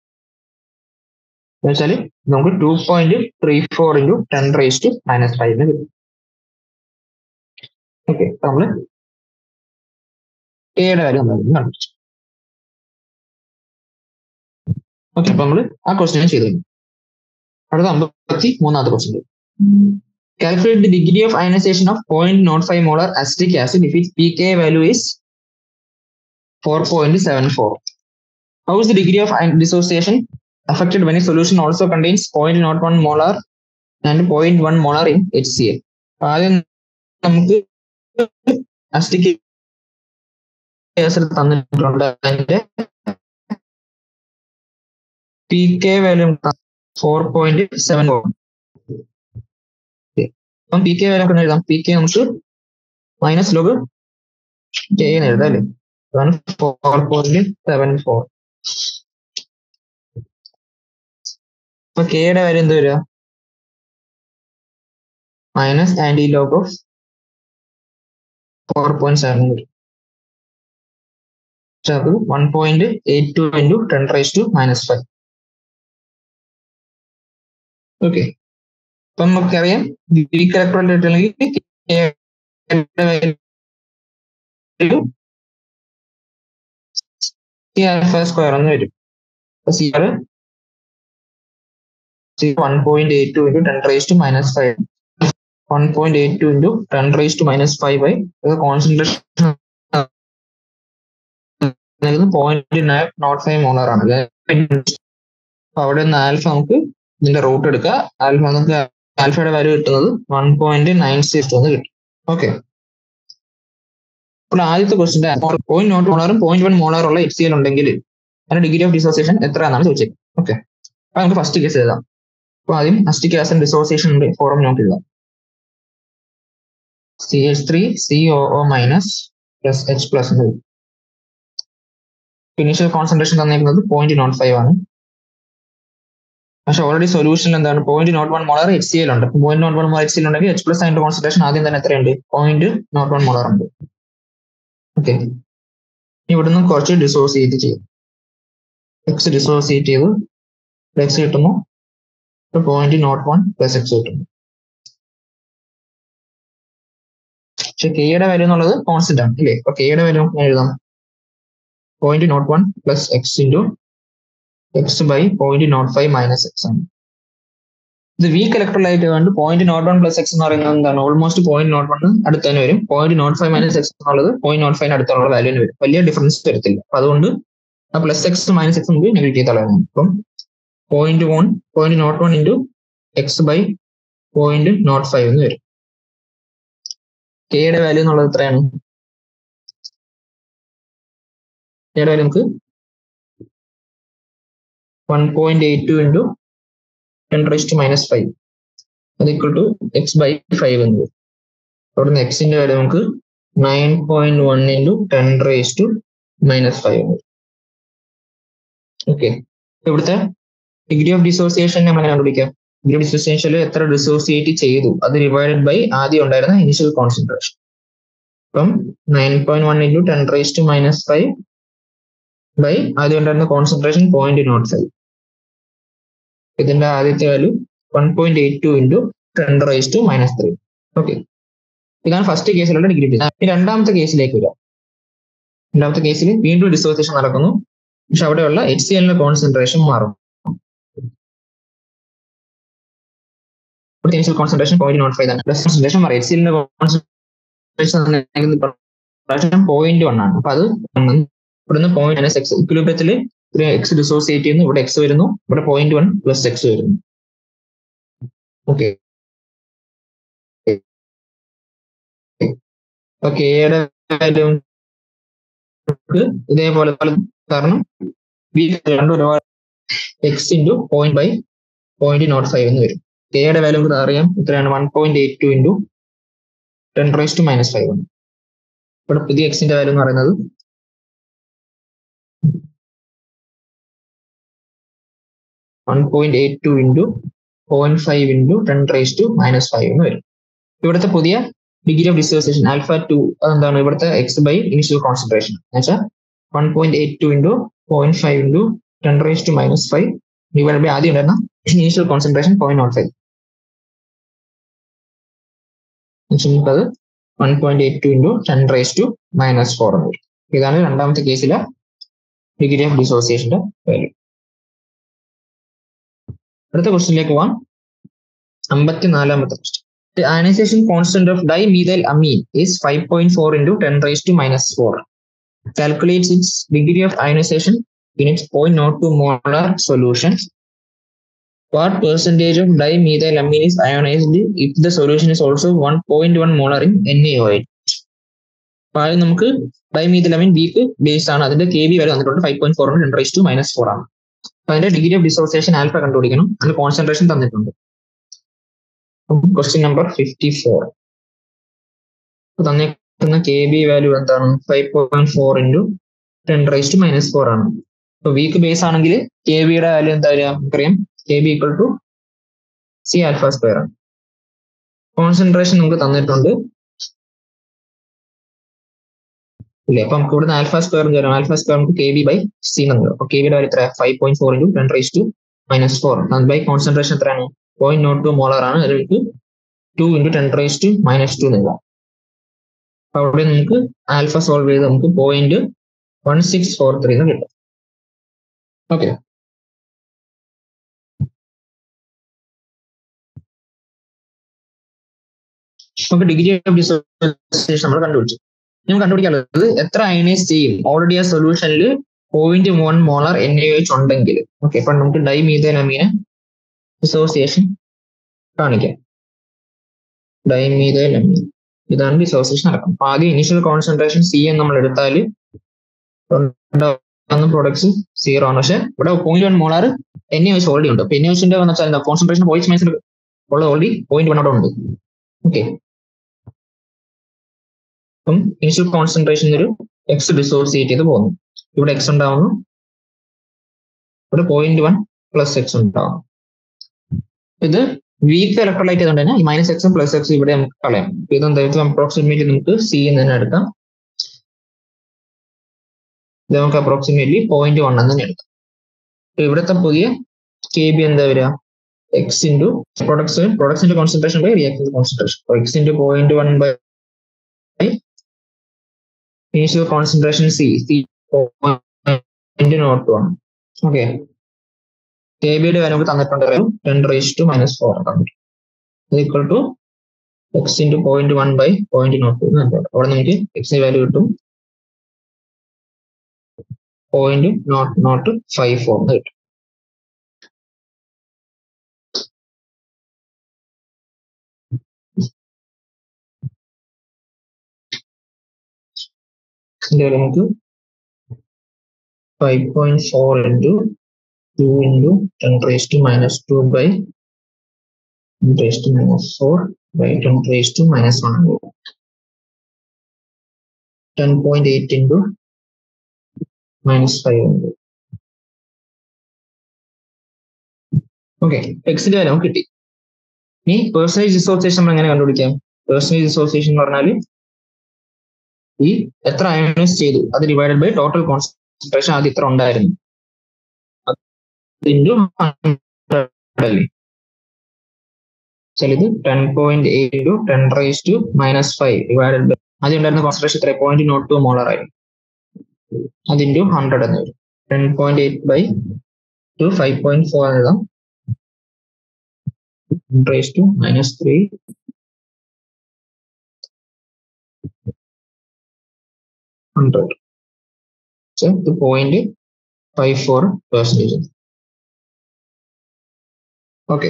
എന്ന് വെച്ചാൽ നമുക്ക് two point three four into ten raise to minus five കിട്ടും ഓക്കെ നമ്മള് എയുടെ value നമ്മൾ കണ്ടുപിടിച്ചു ഓക്കെ അപ്പൊ നമ്മള് ആ ക്വസ്റ്റ്യൻ ചെയ്തു കഴിഞ്ഞു. അടുത്ത അമ്പത്തി മൂന്നാമത്തെ question calculate the degree of ionization of point nought five molar acetic acid if it P K value is four point seven four how is the degree of dissociation affected when a solution also contains 0.01 molar and 0.1 molar in HCl. ആദ്യം നമുക്ക് acetic തന്നിട്ടുണ്ട് അതിന്റെ P K value four point seven അപ്പം P K value എഴുതാം P K നമുക്ക് minus log K എന്ന് എഴുതാം അല്ലേ അതാണ് ഫോർ പോയിന്റ് സെവൻ ഫോർ അപ്പൊ കെയുടെ വാല്യൂ എന്ത് വരിക minus anti log of four point seven വരും പക്ഷെ അത് one point eight two into ten raise to minus five okay അപ്പൊ നമുക്കറിയാം വീക്ക് ഇലക്ട്രോലൈറ്റ് അല്ലെങ്കിൽ ആൽഫ സ്ക്വയർ എന്ന് വരും C R one point eight two into ten raise to minus five one point eight two into ten raise to minus five by concentration point nine nought five molar ആണ് അപ്പൊ അവിടെ നിന്ന് alpha നമുക്ക് ഇതിന്റെ root എടുക്കുക alpha നമുക്ക് ആൽഫയുടെ വാല്യൂ കിട്ടുന്നത് വൺ പോയിന്റ് നയൻ സിക്സ് എന്ന് കിട്ടും ഓക്കെ അപ്പോൾ ആദ്യത്തെ ക്വസ്റ്റിന്റെ പോയിന്റ് നോട്ട് മോളറും പോയിന്റ് വൺ മോളർ ഉള്ള എച്ച് സി എൽ ഉണ്ടെങ്കിൽ അതിന്റെ ഡിഗ്രി ഓഫ് ഡിസോസിയേഷൻ എത്രയാണെന്നാണ് ചോദിച്ചത് ഓക്കെ അപ്പൊ നമുക്ക് ഫസ്റ്റ് കേസ് എഴുതാം അപ്പൊ ആദ്യം acetic acid dissociation form note എഴുതാം C H three C O O minus plus H plus എന്ന് വരും ഇനീഷ്യൽ കോൺസെൻട്രേഷൻ തന്നേക്കുന്നത് പോയിന്റ് നോട്ട് ഫൈവ് ആണ് പക്ഷെ ഓൾറെഡി സൊല്യൂഷൻ എന്താണ് point nought one molar H C L ഉണ്ട് point nought one molar H C L ഉണ്ടെങ്കിൽ H plus അതിന്റെ concentration ആദ്യം തന്നെ എത്രയുണ്ട് പോയിന്റ് നോട്ട് വൺ മോളർ ഉണ്ട് ഓക്കെ ഇവിടുന്ന് കുറച്ച് ഡിസോസിയേറ്റ് ചെയ്യും എക്സ് ഡിസോസിയേറ്റ് ചെയ്ത് എക്സ് കിട്ടുന്നു point nought one plus X കിട്ടുന്നു പക്ഷെ കെയുടെ വാല്യൂ എന്നുള്ളത് കോൺസ്റ്റന്റ് ആണ് ഇല്ലേ അപ്പൊ കെയുടെ വാല്യൂ നമുക്ക് എഴുതാം point nought one plus X into X by point nought five minus X ആണ് ഇത് വീക്ക് ഇലക്ട്രോലൈറ്റ് കൊണ്ട് point nought one plus X എന്ന് പറയുന്നത് എന്താണ് ഓൾമോസ്റ്റ് പോയിന്റ് നോട്ട് വൺ അടുത്ത് തന്നെ വരും point nought five minus X എന്നുള്ളത് പോയിന്റ് നോട്ട് ഫൈവ് അടുത്തുള്ള വാല്യൂന് വരും വലിയ ഡിഫറൻസ് വരത്തില്ല അപ്പൊ അതുകൊണ്ട് ആ പ്ലസ് എക്സ് മൈനസ് എക്സ് നമുക്ക് നെഗറ്റീവ് തളയുന്നു അപ്പം point one point nought one into X by point nought five എന്ന് വരും കെയുടെ വാല്യൂ എന്നുള്ളത് എത്രയാണ് കെയുടെ വാല്യൂ നമുക്ക് one point eight two into ten raise to minus five അത് equal to X by five എന്ന് വരും അവിടുന്ന് എക്സിന്റെ വാല്യൂ നമുക്ക് nine point one into ten raise to minus five എന്ന് വരും ഓക്കെ ഇവിടുത്തെ ഡിഗ്രി ഓഫ് ഡിസോസിയേഷൻ നമ്മൾ എങ്ങനെ കണ്ടുപിടിക്കാം ഡിഗ്രി ഓഫ് ഡിസോസിയേഷനിൽ എത്ര ഡിസോസിയേറ്റ് ചെയ്തു അത് ഡിവൈഡഡ് ബൈ ആദ്യം ഉണ്ടായിരുന്ന ഇനിഷ്യൽ കോൺസെൻട്രേഷൻ അപ്പം nine point one into ten raise to minus five by ആദ്യം ഉണ്ടായിരുന്ന കോൺസെൻട്രേഷൻ പോയിന്റ് നോട്ട് ഫൈവ് ഇതിന്റെ ആദ്യത്തെ value one point eight two into ten raise to minus three okay ഇതാണ് ഫസ്റ്റ് കേസിലുള്ള degree ഇനി രണ്ടാമത്തെ കേസിലേക്ക് വരാം രണ്ടാമത്തെ കേസിൽ വീണ്ടും ഡിസോസിയേഷൻ നടക്കുന്നു പക്ഷെ അവിടെയുള്ള എച്ച് സി എല്ലിന്റെ കോൺസെൻട്രേഷൻ മാറും ഇവിടുത്തെ initial concentration point nought five തന്നെ കോൺസെൻട്രേഷൻ മാറി എച്ച് സി എല്ലിന്റെ കോൺസെൻട്രേഷൻ പോയിന്റ് വൺ ആണ് അപ്പൊ അത് ഇവിടുന്ന് പോയിന്റ് മൈനസ് എക്സ് ഇക്വിലിബ്രിയത്തിൽ ഒരു എക്സ് ഡിസോസിയേറ്റ് ചെയ്യുന്നു ഇവിടെ എക്സ് വരുന്നു ഇവിടെ പോയിന്റ് വൺ പ്ലസ് എക്സ് വരുന്നു ഓക്കെ അപ്പൊ കെയുടെ വാല്യൂ ഇതേപോലെ കാരണം വി രണ്ടും ഒരുപാട് X into point by point nought five എന്ന് വരും കെയുടെ വാല്യൂ നമുക്ക് അറിയാം ഇത്രയാണ് one point eight two into ten raise to minus five ആണ് ഇവിടെ പുതിയ എക്സിന്റെ വാല്യൂ എന്ന് പറയുന്നത് one point eight two into point five into ten raise to minus five എന്ന് വരും ഇവിടുത്തെ പുതിയ degree of dissociation alpha to അതെന്താണ് ഇവിടുത്തെ എക്സ് ബൈ ഇനിഷ്യൽ കോൺസെൻട്രേഷൻ എന്നുവെച്ചാൽ one point eight two into point five into ten raise to minus five divide by ആദ്യം ഉണ്ടായിരുന്ന initial concentration point nought five അത് one point eight two into ten raise to minus four എന്ന് വരും ഇതാണ് രണ്ടാമത്തെ കേസിലെ degree of ഡിസോസിയേഷന്റെ value അടുത്ത ക്വസ്റ്റിനിലേക്ക് പോവാം അമ്പത്തിനാലാമത്തെ question The ionization constant of dimethyl amine is 5.4 into 10 raised to minus 4. Calculates its degree of ionization in its 0.02 molar solution. What percentage of dimethyl amine is ionized if the solution is also 1.1 molar in NaOH? അപ്പോൾ നമുക്ക് ഡൈമീഥിൽ അമീൻ weak base ആണ് അതിന്റെ K B വരെ വന്നിട്ടുണ്ട് five point four ten raise to minus four ആണ് അപ്പൊ അതിന്റെ degree of dissociation alpha കണ്ടുപിടിക്കണം അതിന്റെ കോൺസെൻട്രേഷൻ തന്നിട്ടുണ്ട് ക്വസ്റ്റ്യൻ നമ്പർ ഫിഫ്റ്റി ഫോർ തന്നേക്കുന്ന കെ ബി വാല്യൂ എന്താണ് five point four into ten raise to minus four ആണ് അപ്പൊ വീക്ക് ബേസ് ആണെങ്കിൽ കെ ബിയുടെ വാല്യൂ എന്താ വരിക നമുക്കറിയാം K B equal to C alpha square ആണ് കോൺസെൻട്രേഷൻ നമുക്ക് തന്നിട്ടുണ്ട് ഇല്ലേ അപ്പൊ നമുക്ക് ഇവിടുന്ന് ആൽഫ സ്ക്വയർ എന്ന് ആൽഫ സ്ക്വയർ നമുക്ക് കെ ബി ബൈ സി എന്ന് അപ്പൊ കെ ബിയുടെ വാല്യൂ എത്ര five point four into ten raise to minus four by concentration എത്രയാണ് പോയിന്റ് നോട്ട് ടു മോളർ ആണ് അതിലേക്ക് two into ten raise to minus two എന്നുള്ളത് അപ്പൊ അവിടെ നമുക്ക് ആൽഫ സോൾവ് ചെയ്ത് നമുക്ക് point one six four three എന്ന് കിട്ടും ഓക്കെ നമുക്ക് ഡിഗ്രി ഓഫ് ഡിസോസിയേഷൻ നമ്മൾ കണ്ടുപിടിച്ചു നമ്മൾ കണ്ടുപിടിക്കാനുള്ളത് എത്ര അയനൈസ് ചെയ്യും ഓൾറെഡി ആ സൊല്യൂഷനിൽ point one molar N A H ഉണ്ടെങ്കിൽ ഓക്കെ അപ്പൊ നമുക്ക് ഡൈമീഥൈൽ അമീനെ ഡിസോസിയേഷൻ കാണിക്കാം ഡൈമീഥൈൽ അമീൻ ഇതാണ് ഡിസോസിയേഷൻ നടക്കും അപ്പൊ ആദ്യം ഇനിഷ്യൽ കോൺസെൻട്രേഷൻ സി എന്ന് നമ്മൾ എടുത്താൽ പ്രോഡക്ട്സ് സീറോ ആണ് പക്ഷെ ഇവിടെ point one molar N A വെച്ച് ഓൾറെഡി ഉണ്ട് അപ്പൊ എൻ എ വെച്ചിന്റെ വെച്ചാൽ കോൺസെൻട്രേഷൻ പോയിന്റ് മൈനസ് ഉള്ള ഓൾറെഡി പോയിന്റ് വൺ അവിടെ ഉണ്ട് ഓക്കെ അപ്പം ഇനിഷ്യൽ കോൺസെൻട്രേഷൻ ഒരു എക്സ് ഡിസോസിയേറ്റ് ചെയ്ത് പോകുന്നു ഇവിടെ എക്സ് ഉണ്ടാവുന്നു ഇവിടെ പോയിന്റ് വൺ പ്ലസ് എക്സ് ഉണ്ടാവും ഇത് വീക്ക് ഇലക്ട്രോലൈറ്റ് ആയതുകൊണ്ട് തന്നെ ഈ മൈനസ് എക്സും പ്ലസ് എക്സും ഇവിടെ നമുക്ക് കളയാം ഇത് എന്തായാലും അപ്രോക്സിമേറ്റ്ലി നമുക്ക് സി എന്ന് തന്നെ എടുക്കാം ഇത് നമുക്ക് അപ്രോക്സിമേറ്റ്ലി പോയിന്റ് വൺ എന്ന് തന്നെ എടുക്കാം ഇവിടുത്തെ പുതിയ കെ ബി എന്താ വരിക എക്സ് ഇൻറ്റു പ്രൊഡക്ട്സ് പ്രൊഡക്ട്സിന്റെ concentration by reactive concentration X into point one by initial concentration C C point nought one okay K ബിയുടെ വാല്യൂ നമുക്ക് തന്നിട്ടുണ്ട് ten raise to minus four തന്നിട്ടുണ്ട് equal to X into point one by point nought two അവിടെ നമുക്ക് എക്സിന്റെ value കിട്ടും point not not five four എന്ന് കിട്ടും ഇതിന്റെ വാല്യൂ നമുക്ക് five point four into two into ten raise to minus two by raise to minus four by ten raise to minus one ten point eight into minus five ഉണ്ട് okay എക്സിന്റെ value നമുക്ക് കിട്ടി ഇനി personage dissociation നമ്മൾ എങ്ങനെ കണ്ടുപിടിക്കാം personage dissociation എന്ന് പറഞ്ഞാൽ ഈ എത്ര അയണൈസ് ചെയ്തു അത് ഡിവൈഡഡ് ബൈ ടോട്ടൽ കോൺസെൻട്രേഷൻ ആദ്യം ഇത്ര ഉണ്ടായിരുന്നു ഇൻറ്റു അല്ലേ ഇത് ten point eight into ten raise to minus five divided by ആദ്യം ഉണ്ടായിരുന്ന കോൺസെൻട്രേഷൻ ഇത്ര പോയിന്റ് നോട്ട് ടു മോളർ ആയിരുന്നു അത് ഇൻറ്റു ഹൺഡ്രഡ് എന്ന് വരും ten point eight by two five point four എഴുതാം raise to minus three hundred So the point five four percentage. Okay.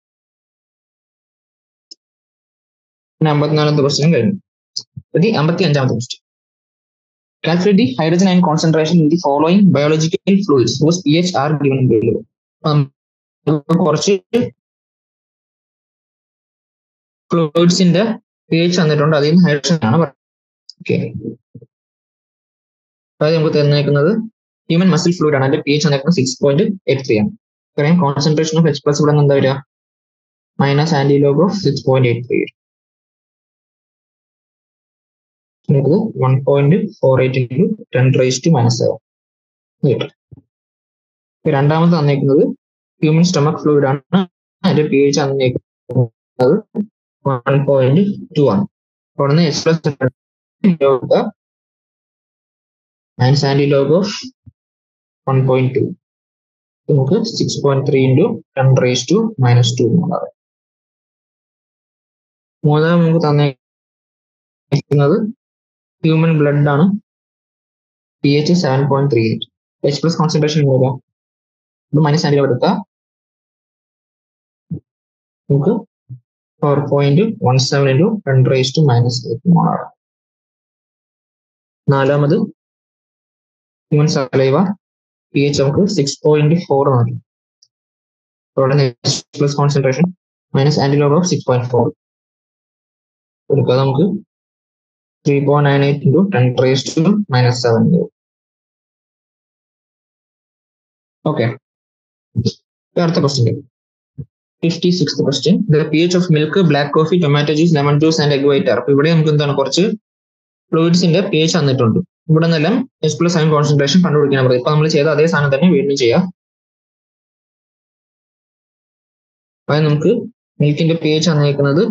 പിന്നെ അമ്പത്തിനാലാമത്തെ question കഴിഞ്ഞു ഇനി അമ്പത്തി അഞ്ചാമത്തെ question calculate the hydrogen ion concentration in the following biological fluids whose P H are given below കുറച്ച് ഫ്ലൂയിഡ്സിന്റെ P H തന്നിട്ടുണ്ട് അതിൽ നിന്ന് ഹൈഡ്രജൻ ആണ് ഓക്കെ അതായത് നമുക്ക് തന്നേക്കുന്നത് ഹ്യൂമൻ മസിൽ ഫ്ലൂയിഡ് ആണ് അതിന്റെ പി എച്ച് തന്നേക്കുന്നത് സിക്സ് പോയിന്റ് എയ്റ്റ് ത്രീ ആണ് ഇത്രയും കോൺസെൻട്രേഷൻ ഓഫ് എച്ച് പ്ലസ് ഇവിടെ എന്താ വരിക minus anti log of six point eight three നമുക്ക് one point four eight into ten raise to minus seven കിട്ടും രണ്ടാമത് തന്നേക്കുന്നത് ഹ്യൂമൻ സ്റ്റമക് ഫ്ലൂയിഡ് ആണ് അതിന്റെ പി എച്ച് തന്നേക്കുന്നത് വൺ പോയിന്റ് ടു ആണ് അവിടെ നിന്ന് H plus and sandy log of 1.2 നമുക്ക് six point three into ten raise to minus two എന്നുള്ളത് മൂന്നാം നമുക്ക് തന്നിരിക്കുന്നത് ഹ്യൂമൻ ബ്ലഡ് ആണ് P H seven point three eight H plus concentration വരിക ഇത് മൈനസ് സാൻഡിൽ എടുത്താൽ നമുക്ക് four point one seven into ten raise to minus eight എന്നുള്ളതാണ് നാലാമത് ഹ്യൂമൻ സലൈവ പി എച്ച് നമുക്ക് സിക്സ് പോയിന്റ് ഫോർ മതി അവിടെ plus concentration minus antilog of six point four കൊടുക്കുക നമുക്ക് three point nine eight into ten raise to minus seven okay അടുത്ത question fifty six question the P H of milk black coffee tomato juice lemon juice and egg white അപ്പൊ ഇവിടെ നമുക്ക് എന്താണ് കുറച്ച് ഫ്ലൂയിഡ്സിന്റെ P H തന്നിട്ടുണ്ട് ഇവിടെ നിന്നെല്ലാം എസ് പ്ലസ് അയൺ കോൺസെൻട്രേഷൻ കണ്ടുപിടിക്കാൻ പറയും ഇപ്പൊ നമ്മൾ ചെയ്ത അതേ സാധനം തന്നെ വീണ്ടും ചെയ്യാം അപ്പൊ നമുക്ക് മിൽക്കിന്റെ പി എച്ച് തന്നിരിക്കുന്നത്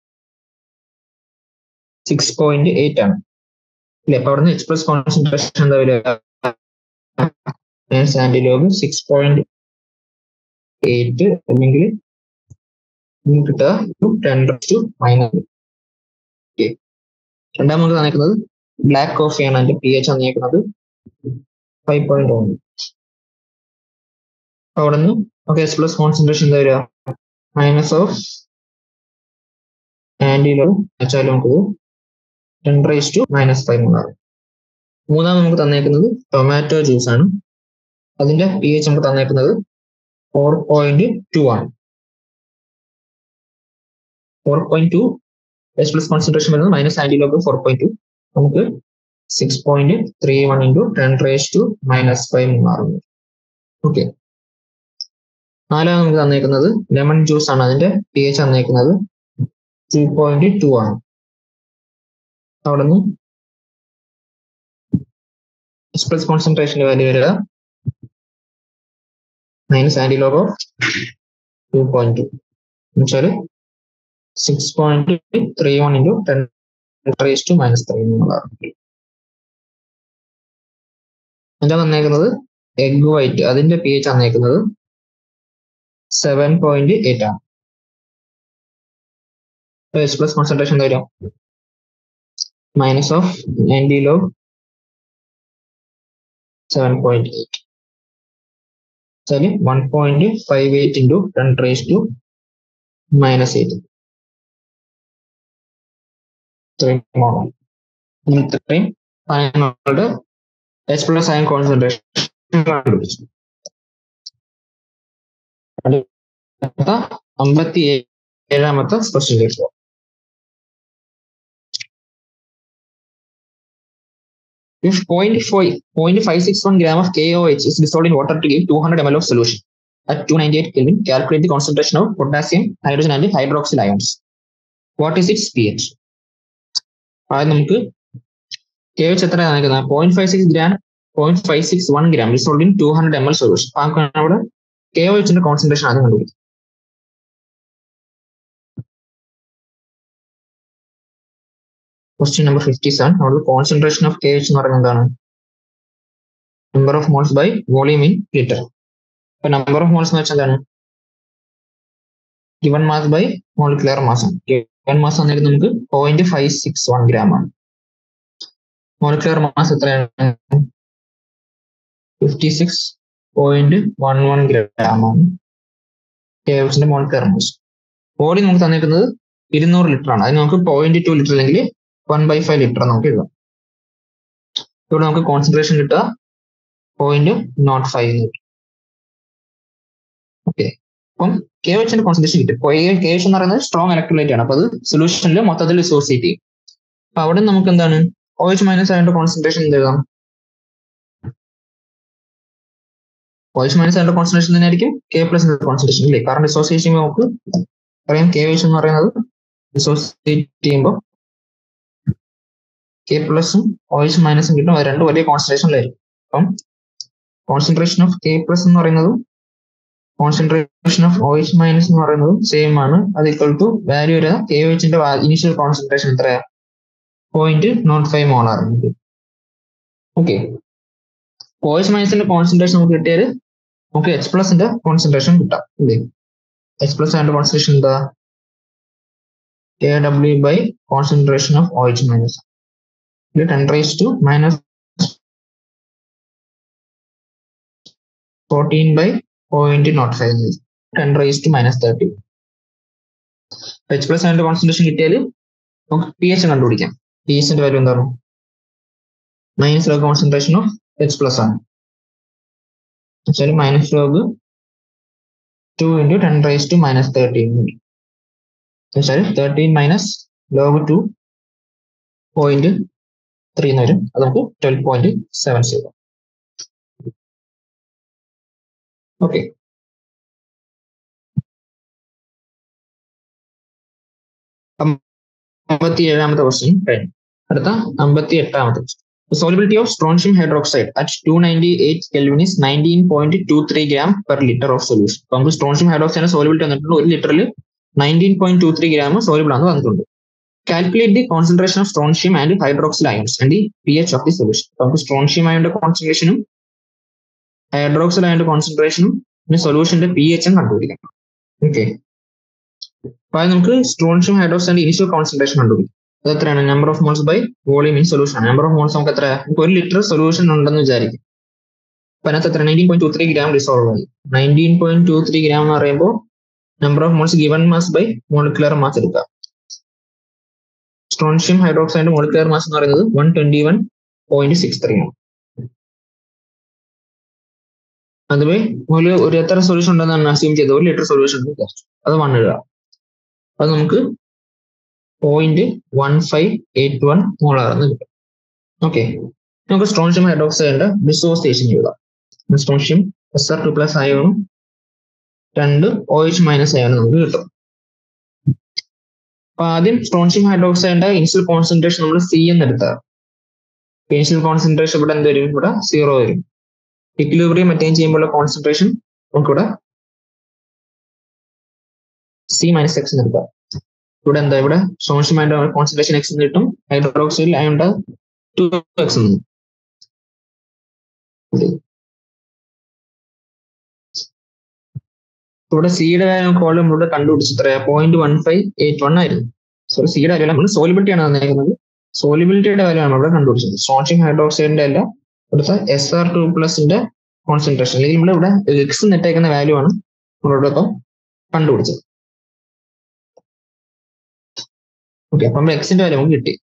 സിക്സ് പോയിന്റ് എയ്റ്റ് ആണ് ഇല്ല അപ്പൊ അവിടെ നിന്ന് എച്ച് പ്ലസ് കോൺസെൻട്രേഷൻ എന്താ വരിക സാൻഡിലോഗ് സിക്സ് പോയിന്റ് എയ്റ്റ് അല്ലെങ്കിൽ കിട്ടുക ടെൻ ടു മൈനസ് രണ്ടാമത് തന്നിരിക്കുന്നത് ബ്ലാക്ക് കോഫിയാണ് അതിന്റെ പി എച്ച് തന്നിരിക്കുന്നത് ഫൈവ് പോയിന്റ് വൺ അവിടെ നിന്ന് ഓക്കെ എസ് പ്ലസ് കോൺസെൻട്രേഷൻ എന്താ വരിക മൈനസ് ഓഫ് ആന്റിലോ വെച്ചാൽ നമുക്ക് ten raise to minus five ഉണ്ടാകും മൂന്നാം നമുക്ക് തന്നേക്കുന്നത് ടൊമാറ്റോ ജ്യൂസ് ആണ് അതിന്റെ പി എച്ച് നമുക്ക് തന്നേക്കുന്നത് ഫോർ പോയിന്റ് ടു ആണ് four point two S plus concentration വരുന്നത് minus antilog four point two നമുക്ക് six point three one into ten raise to minus five മാറുന്നു ഓക്കെ നാലാം നമുക്ക് തന്നേക്കുന്നത് ലെമൺ ജ്യൂസ് ആണ് അതിന്റെ പി എച്ച് തന്നേക്കുന്നത് ടു പോയിന്റ് ടു ആണ് അവിടെ നിന്ന് എസ് പ്ലസ് കോൺസെൻട്രേഷന്റെ വാല്യൂ വരിക minus antilog of two point two എന്നുവെച്ചാൽ six point three one into ten raise to minus three എന്നുള്ളതാണ് എന്താ തന്നേക്കുന്നത് എഗ് വൈറ്റ് അതിന്റെ പി എച്ച് തന്നേക്കുന്നത് സെവൻ പോയിന്റ് എയ്റ്റ് ആണ് എസ് പ്ലസ് കോൺസെൻട്രേഷൻ എന്താ വരും minus of antilog seven point eight വെച്ചാല് one point five eight into ten raise to minus eight ഇത്രയും ഇത്രയും സാധനങ്ങളുടെ എച്ച് പ്ലസ് അയൺ കോൺസെൻട്രേഷൻ കണ്ടുപിടിച്ചു അടുത്ത അമ്പത്തി ഏഴാമത്തെ ക്വസ്റ്റ്യനിലേക്ക് പോകാം If 0.5 0.561 gram of KOH is dissolved in water to give 200 ml of solution at 298 Kelvin, calculate the concentration of potassium, hydrogen, and hydroxyl ions. What is its pH? അതായത് നമുക്ക് K H എത്ര കാണിക്കുന്നത് point five six gram point five six one gram resolve in two hundred M L solution അപ്പൊ അവിടെ K O എച്ചിന്റെ concentration ആദ്യം കണ്ടുപിടിക്കും question number fifty seven അവിടെ കോൺസെൻട്രേഷൻ ഓഫ് കെ എച്ച് എന്ന് പറയുന്നത് എന്താണ് number of moles by volume in litre ഇപ്പൊ നമ്പർ ഓഫ് മോൾസ് എന്ന് വെച്ചാൽ എന്താണ് given mass by molecular mass ആണ് ഗിവൺ മാസ് വന്നിട്ട് നമുക്ക് point five six one gram ആണ് മോളിക്കുലർ മാസ് എത്രയാണ് fifty six point one one gram ആണ് കേവ്സിന്റെ മോളിക്കുലർ മാസ് വോളിയം നമുക്ക് തന്നിരിക്കുന്നത് ഇരുന്നൂറ് ലിറ്റർ ആണ് അത് നമുക്ക് പോയിന്റ് ടു ലിറ്റർ അല്ലെങ്കിൽ വൺ ബൈ ഫൈവ് ലിറ്റർ നമുക്ക് എഴുതാം ഇവിടെ നമുക്ക് കോൺസെൻട്രേഷൻ കിട്ടുക പോയിന്റ് നോട്ട് ഫൈവ് എന്ന് കിട്ടും ഓക്കെ അപ്പം കെ എച്ചിന്റെ കോൺസെൻട്രേഷൻ കിട്ടും കെ എച്ച് എന്ന് പറയുന്നത് സ്ട്രോങ് ഇലക്ട്രോലൈറ്റ് ആണ് അപ്പൊ അത് സൊല്യൂഷനിൽ മൊത്തത്തിൽ അസോസിയേറ്റ് ചെയ്യും അപ്പൊ അവിടെ നമുക്ക് എന്താണ് ഒ എച്ച് മൈനസ് ആയതിന്റെ കോൺസെൻട്രേഷൻ എന്ത് എഴുതാം ഒ എച്ച് മൈനസ് ആയതിന്റെ കോൺസെൻട്രേഷൻ തന്നെ ആയിരിക്കും കെ പ്ലസ് കോൺസെൻട്രേഷൻ അല്ലേ കാരണം അസോസിയേറ്റ് ചെയ്യുമ്പോൾ നമുക്ക് പറയാം കെ എച്ച് എന്ന് പറയുന്നത് അസോസിയേറ്റ് ചെയ്യുമ്പോൾ കെ പ്ലസും ഒ എച്ച് മൈനസും കിട്ടും അത് രണ്ടും വലിയ കോൺസെൻട്രേഷനിലായിരിക്കും അപ്പം കോൺസെൻട്രേഷൻ ഓഫ് കെ പ്ലസ് എന്ന് പറയുന്നതും concentration of O H minus എന്ന് പറയുന്നതും സെയിം ആണ് അത് ഈക്വൽ ടു വാല്യൂ വരിക കെ എച്ചിന്റെ ഇനിഷ്യൽ കോൺസെൻട്രേഷൻ എത്രയാ point nought five molar okay O H മൈനസിന്റെ കോൺസെൻട്രേഷൻ നമുക്ക് കിട്ടിയാൽ നമുക്ക് എച്ച് പ്ലസിന്റെ കോൺസെൻട്രേഷൻ കിട്ടാം അല്ലേ എച്ച് പ്ലസ് ആൻഡ് കോൺസെൻട്രേഷൻ എന്താ K W by concentration of O H minus ten raise to minus fourteen by point nought five ten raise to minus thirty H plus and concentration കിട്ടിയാൽ നമുക്ക് P H കണ്ടുപിടിക്കാം P എച്ചിന്റെ value എന്താണ് minus log concentration of H plus ആണ് വെച്ചാൽ minus log two into ten raise to minus thirteen വെച്ചാൽ thirteen minus log two point three എന്ന് വരും അത് നമുക്ക് twelve point seven zero okay അമ്പത്തി ഏഴാമത്തെ ക്വസ്റ്റ്യൻ കഴിഞ്ഞു അടുത്ത അമ്പത്തി എട്ടാമത്തെ question solubility of strontium hydroxide at 298 Kelvin is 19.23 gram per liter of solution. അപ്പൊ നമുക്ക് സ്ട്രോൺഷ്യം ഹൈഡ്രോക്സൈഡ് സോലിബിലിറ്റി വന്നിട്ടുണ്ട് ഒരു ലിറ്ററിൽ nineteen point two three gram soluble ആണ് വന്നിട്ടുണ്ട് calculate the concentration of strontium and hydroxyl ions and the P H of the solution അപ്പൊ നമുക്ക് strontium അയണിന്റെ കോൺസെൻട്രേഷനും hydroxyl അയണിന്റെ കോൺസെൻട്രേഷനും പിന്നെ സൊല്യൂഷന്റെ പി എച്ചും കണ്ടുപിടിക്കണം ഓക്കെ അപ്പൊ അത് നമുക്ക് സ്ട്രോൺഷ്യം ഹൈഡ്രോക്സൈഡിന്റെ ഇനിഷ്യൽ കോൺസെൻട്രേഷൻ കണ്ടുപിടിക്കും അത് എത്രയാണ് number of moles by volume in solution ആണ് നമ്പർ ഓഫ് മോൾസ് നമുക്ക് എത്ര നമുക്ക് ഒരു ലിറ്റർ സൊല്യൂഷൻ ഉണ്ടെന്ന് വിചാരിക്കും അപ്പൊ അതിനകത്ത് എത്ര nineteen point two three gram dissolve ആയി nineteen point two three gram എന്ന് പറയുമ്പോൾ number of moles given mass by molecular mass എടുക്കാം സ്ട്രോൺഷ്യം ഹൈഡ്രോക്സൈഡ് മോളിക്കുലർ മാസ് എന്ന് പറയുന്നത് one twenty one point six three ആണ് അതുവേ ഒരു ഒരു എത്ര സൊല്യൂഷൻ ഉണ്ടെന്നാണ് അസ്യൂം ചെയ്തത് ഒരു ലിറ്റർ സൊല്യൂഷൻ ഉണ്ട് അത് വൺ ഇടുക അത് നമുക്ക് point one five eight one molar എന്ന് കിട്ടും ഓക്കെ നമുക്ക് സ്ട്രോൺഷ്യം ഹൈഡ്രോക്സൈഡിന്റെ ഡിസോസിയേഷൻ എഴുതാം strontium S R two plus അയോണും രണ്ട് ഒ എച്ച് മൈനസ് അയോണും നമുക്ക് കിട്ടും അപ്പൊ ആദ്യം സ്ട്രോൺഷ്യം ഹൈഡ്രോക്സൈഡിന്റെ ഇനിഷ്യൽ കോൺസെൻട്രേഷൻ നമ്മൾ സി എന്ന് എടുത്താൽ ഇനിഷ്യൽ കോൺസെൻട്രേഷൻ ഇവിടെ എന്ത് വരും ഇവിടെ സീറോ വരും ഇക്വിലിബ്രിയം അറ്റൈൻ ചെയ്യുമ്പോൾ കോൺസെൻട്രേഷൻ നമുക്കിവിടെ സി മൈനസ് എക്സ് എന്ന് എടുക്കാം ഇവിടെ എന്താ ഇവിടെ സോൺഷ്യം അയണ്ട കോൺസെൻട്രേഷൻ എക്സ് എന്ന് കിട്ടും ഹൈഡ്രോക്സൈഡിൽ അയണ്ട ടു എക്സ് എന്ന് ഇവിടെ സിയുടെ കാര്യം നമുക്ക് ഓൾറെഡി നമ്മളിവിടെ കണ്ടുപിടിച്ചു എത്രയാ point one five eight one ആയിരുന്നു സോറി സിയുടെ കാര്യം നമ്മൾ സോലിബിലിറ്റി ആണ് തന്നേക്കുന്നത് സോലിബിലിറ്റിയുടെ കാര്യമാണ് ഇവിടെ കണ്ടുപിടിച്ചത് സോൺഷ്യം ഹൈഡ്രോക്സൈഡിന്റെ അല്ല ഇവിടുത്തെ എസ് ആർ ടു പ്ലസിന്റെ കോൺസെൻട്രേഷൻ അല്ലെങ്കിൽ നമ്മൾ ഇവിടെ എക്സ് നെട്ടേക്കുന്ന വാല്യൂ ആണ് നമ്മളിവിടെ ഇപ്പം കണ്ടുപിടിച്ചത് ഓക്കെ അപ്പം എക്സിന്റെ വാല്യൂ നമുക്ക് കിട്ടി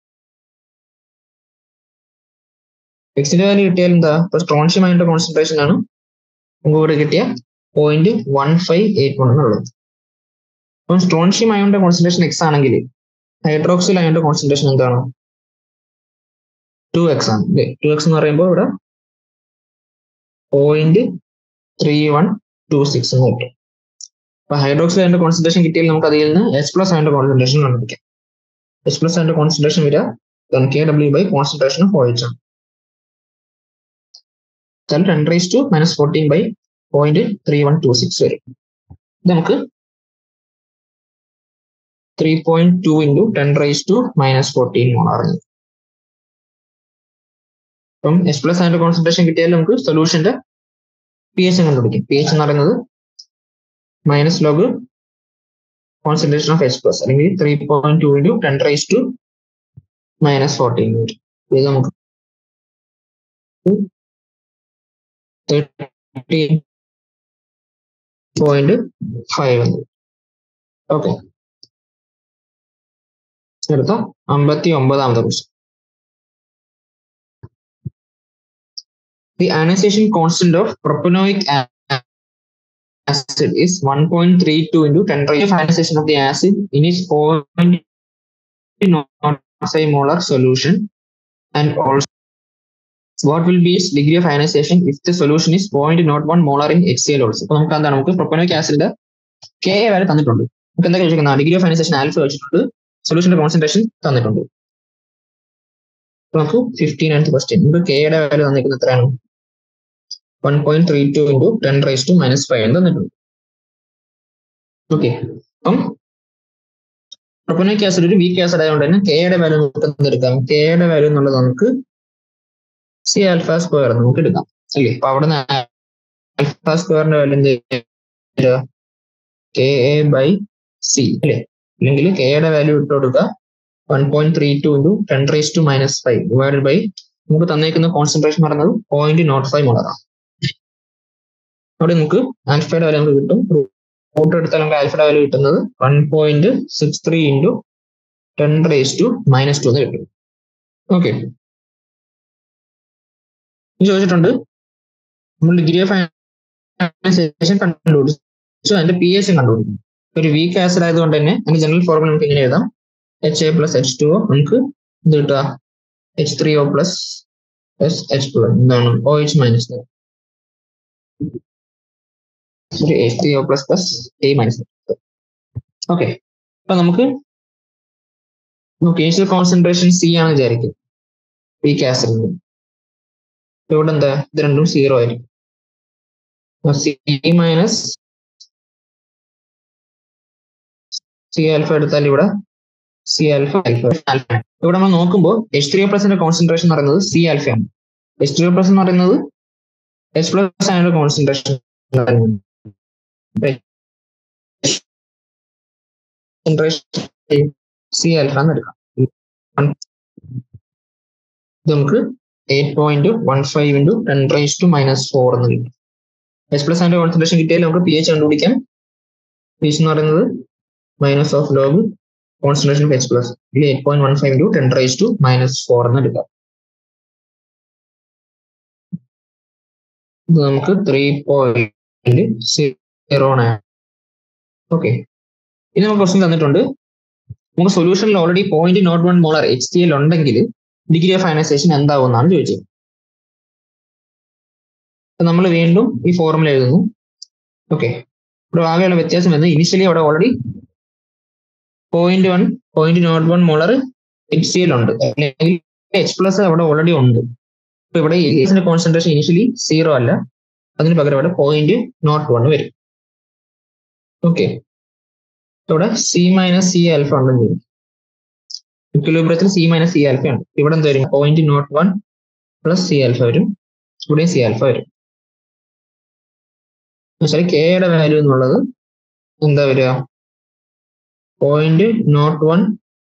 എക്സിന്റെ വാല്യൂ കിട്ടിയാൽ എന്താ ഇപ്പൊ സ്ട്രോൺഷ്യം അതിന്റെ കോൺസെൻട്രേഷൻ ആണ് നമുക്ക് ഇവിടെ കിട്ടിയ point one five eight one എന്നുള്ളത് അപ്പം സ്ട്രോൺഷ്യം അയോണിന്റെ കോൺസെൻട്രേഷൻ എക്സ് ആണെങ്കിൽ ഹൈഡ്രോക്സിൽ അയോണിന്റെ കോൺസെൻട്രേഷൻ എന്താണ് ടു എക്സ് ആണ് അല്ലേ ടു എക്സ് എന്ന് പറയുമ്പോൾ ഇവിടെ point three one two six എന്ന് കിട്ടും അപ്പൊ ഹൈഡ്രോക്സിൽ അയോണിന്റെ കോൺസെൻട്രേഷൻ കിട്ടിയാൽ നമുക്ക് അതിൽ നിന്ന് എച്ച് പ്ലസ് അയോണിന്റെ കോൺസെൻട്രേഷൻ കണ്ടുപിടിക്കാം എച്ച് പ്ലസ് അയോണിന്റെ കോൺസെൻട്രേഷൻ വരിക K W by concentration of OH ആണ് ten raise to minus fourteen by point three one two six വരും ഇത് നമുക്ക് three point two into ten raise to minus fourteen molar അപ്പം H plus അതിന്റെ concentration കിട്ടിയാൽ നമുക്ക് സൊല്യൂഷന്റെ പി എച്ച് കണ്ടുപിടിക്കും പി എച്ച് എന്ന് പറയുന്നത് minus log concentration of H plus അല്ലെങ്കിൽ three point two into ten raise to minus fourteen വരും ഇത് നമുക്ക് തേർട്ടി പോയിന്റ് ഫൈവ് എന്ന് ഓക്കെ അടുത്ത അമ്പത്തി ഒമ്പതാമത്തെ question The ionization constant of propanoic acid is 1.32 into 10 raised to ionization of the acid in its point molar solution and also what will be its degree of ionization if the solution is 0.01 molar in HCl also. അപ്പോൾ നമുക്ക് എന്താണ് നമുക്ക് propanoic ആസിഡിന്റെ K A വരെ തന്നിട്ടുണ്ട് നമുക്ക് എന്തൊക്കെ ചോദിക്കുന്നത് degree of ionization alpha വെച്ചിട്ടുണ്ട് സൊല്യൂഷന്റെ കോൺസെൻട്രേഷൻ തന്നിട്ടുണ്ട് നമുക്ക് ഫിഫ്റ്റീൻ ആൻഡ് ക്വസ്റ്റ്യൻ നമുക്ക് കെയുടെ വാല്യൂ തന്നിരിക്കുന്നത് എത്രയാണ് one point three two into ten raise to minus five എന്ന് തന്നിട്ടുണ്ട് ഓക്കെ അപ്പം പ്രൊപ്പനോയിക് ആസിഡ് ഒരു വീക്ക് ആസിഡ് ആയതുകൊണ്ട് തന്നെ കെയുടെ വാല്യൂ നമുക്ക് എന്തെടുക്കാം കെയുടെ വാല്യൂ എന്നുള്ളത് നമുക്ക് സി ആൽഫ സ്ക്വയർ നമുക്ക് എടുക്കാം അല്ലേ അപ്പൊ അവിടെ നിന്ന് ആൽഫ സ്ക്വയറിന്റെ വാല്യൂ എന്ത് കെ എ ബൈ സി അല്ലേ അല്ലെങ്കിൽ കെയുടെ വാല്യൂ ഇട്ട് കൊടുക്കുക one point three two into ten raise to minus five divided by നമുക്ക് തന്നേക്കുന്ന കോൺസെൻട്രേഷൻ പറയുന്നത് പോയിന്റ് നോട്ട് ഫൈവ് മോളറാണ് അവിടെ നമുക്ക് ആൽഫയുടെ വാല്യൂ നമുക്ക് കിട്ടും റൂട്ട് എടുത്താൽ നമുക്ക് ആൽഫയുടെ വാല്യൂ കിട്ടുന്നത് one point six three into ten raise to minus two എന്ന് കിട്ടും ഓക്കെ ചോദിച്ചിട്ടുണ്ട് നമ്മൾ ഡിഗ്രി ഓഫ് കണ്ടുപിടിച്ചു അതിന്റെ പി എച്ച് കണ്ടുപിടിക്കും ഒരു വീക്ക് ആസിഡ് ആയതുകൊണ്ട് തന്നെ അതിന്റെ ജനറൽ ഫോർമുല നമുക്ക് ഇങ്ങനെ എഴുതാം H A plus H two O നമുക്ക് ഇത് കിട്ടുക H three O plus S H plus എന്താണ് O H minus sorry H three O plus plus A minus okay അപ്പൊ നമുക്ക് ഇനീഷ്യൽ കോൺസെൻട്രേഷൻ സി ആണ് വിചാരിക്കും വീക്ക് ആസിഡിന്റെ ഇവിടെ എന്താ ഇത് രണ്ടും സീറോ ആയിരിക്കും സി മൈനസ് സി ആൽഫ എടുത്താൽ ഇവിടെ സി ആൽഫ ആൽഫ ആൽഫ ഇവിടെ നമ്മൾ നോക്കുമ്പോൾ എച്ച് ത്രീ പ്ലസിന്റെ കോൺസെൻട്രേഷൻ എന്ന് പറയുന്നത് സി ആൽഫ ആണ് എച്ച് ത്രീ പ്ലസ് എന്ന് പറയുന്നത് എച്ച് പ്ലസ് ആണ് കോൺസെൻട്രേഷൻ സി ആൽഫ എന്ന് എടുക്കാം ഇത് നമുക്ക് eight point one five into ten raise to minus four എന്ന് കിട്ടും എച്ച് പ്ലസ് അതിന്റെ കോൺസെൻട്രേഷൻ കിട്ടിയാൽ നമുക്ക് പി എച്ച് കണ്ടുപിടിക്കാം പി എച്ച് എന്ന് പറയുന്നത് minus of log concentration of H plus ഇതിൽ eight point one five into ten raise to minus four എന്ന് എടുക്കാം ഇത് നമുക്ക് three point zero nine okay ഇനി നമുക്ക് ക്വസ്റ്റ്യൻ തന്നിട്ടുണ്ട് നമുക്ക് സൊല്യൂഷനിൽ already point nought one molar H T L ഉണ്ടെങ്കിൽ ഡിഗ്രി ഓഫ് അയനൈസേഷൻ എന്താവും എന്നാണ് ചോദിച്ചത് നമ്മൾ വീണ്ടും ഈ ഫോർമുല എഴുതുന്നു ഓക്കെ ഇവിടെ ആകെയുള്ള വ്യത്യാസം എന്ന് ഇനിഷ്യലി അവിടെ already point one point nought one molar H C L ഉണ്ട് അല്ലെങ്കിൽ എച്ച് പ്ലസ് അവിടെ ഓൾറെഡി ഉണ്ട് അപ്പൊ ഇവിടെ എസിന്റെ കോൺസെൻട്രേഷൻ ഇനിഷ്യലി സീറോ അല്ല അതിന് പകരം അവിടെ പോയിന്റ് നോട്ട് വൺ വരും ഓക്കെ ഇവിടെ സി മൈനസ് സി ആൽഫ ഉണ്ടെന്ന് ഇക്വിലിബ്രിയത്തിൽ സി മൈനസ് സി ആൽഫ ഉണ്ട് ഇവിടെ എന്ത് വരും point nought one plus C alpha വരും ഇവിടെയും സി ആൽഫ വരും എന്നുവെച്ചാൽ കെയുടെ വാല്യൂ എന്നുള്ളത് എന്താ വരിക point nought one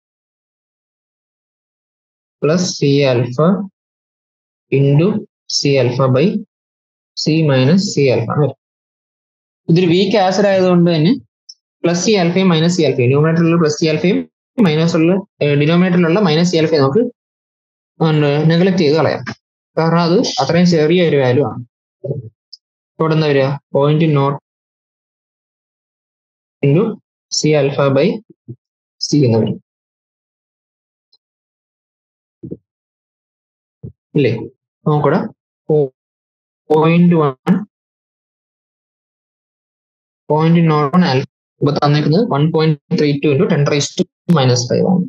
plus C alpha into C alpha by C minus C alpha വരും ഇതൊരു വീക്ക് ആസിഡ് ആയതുകൊണ്ട് തന്നെ പ്ലസ് സി ആൽഫയും മൈനസ് സി ആൽഫയും ന്യൂമിനേറ്ററിലുള്ള പ്ലസ് സി ആൽഫയും മൈനസിലുള്ള ഡിനോമിനേറ്ററിലുള്ള മൈനസ് സി ആൽഫയും നമുക്ക് നെഗ്ലക്ട് ചെയ്ത് കളയാം കാരണം അത് അത്രയും ചെറിയ ഒരു വാല്യൂ ആണ് ഇവിടെ എന്താ വരിക point nought into C alpha by C എന്ന് വരും ഇല്ലേ നോക്കൂടെ point one point nought one alpha ഇപ്പൊ തന്നിരിക്കുന്നത് one point three two into ten raise to minus five ആണ്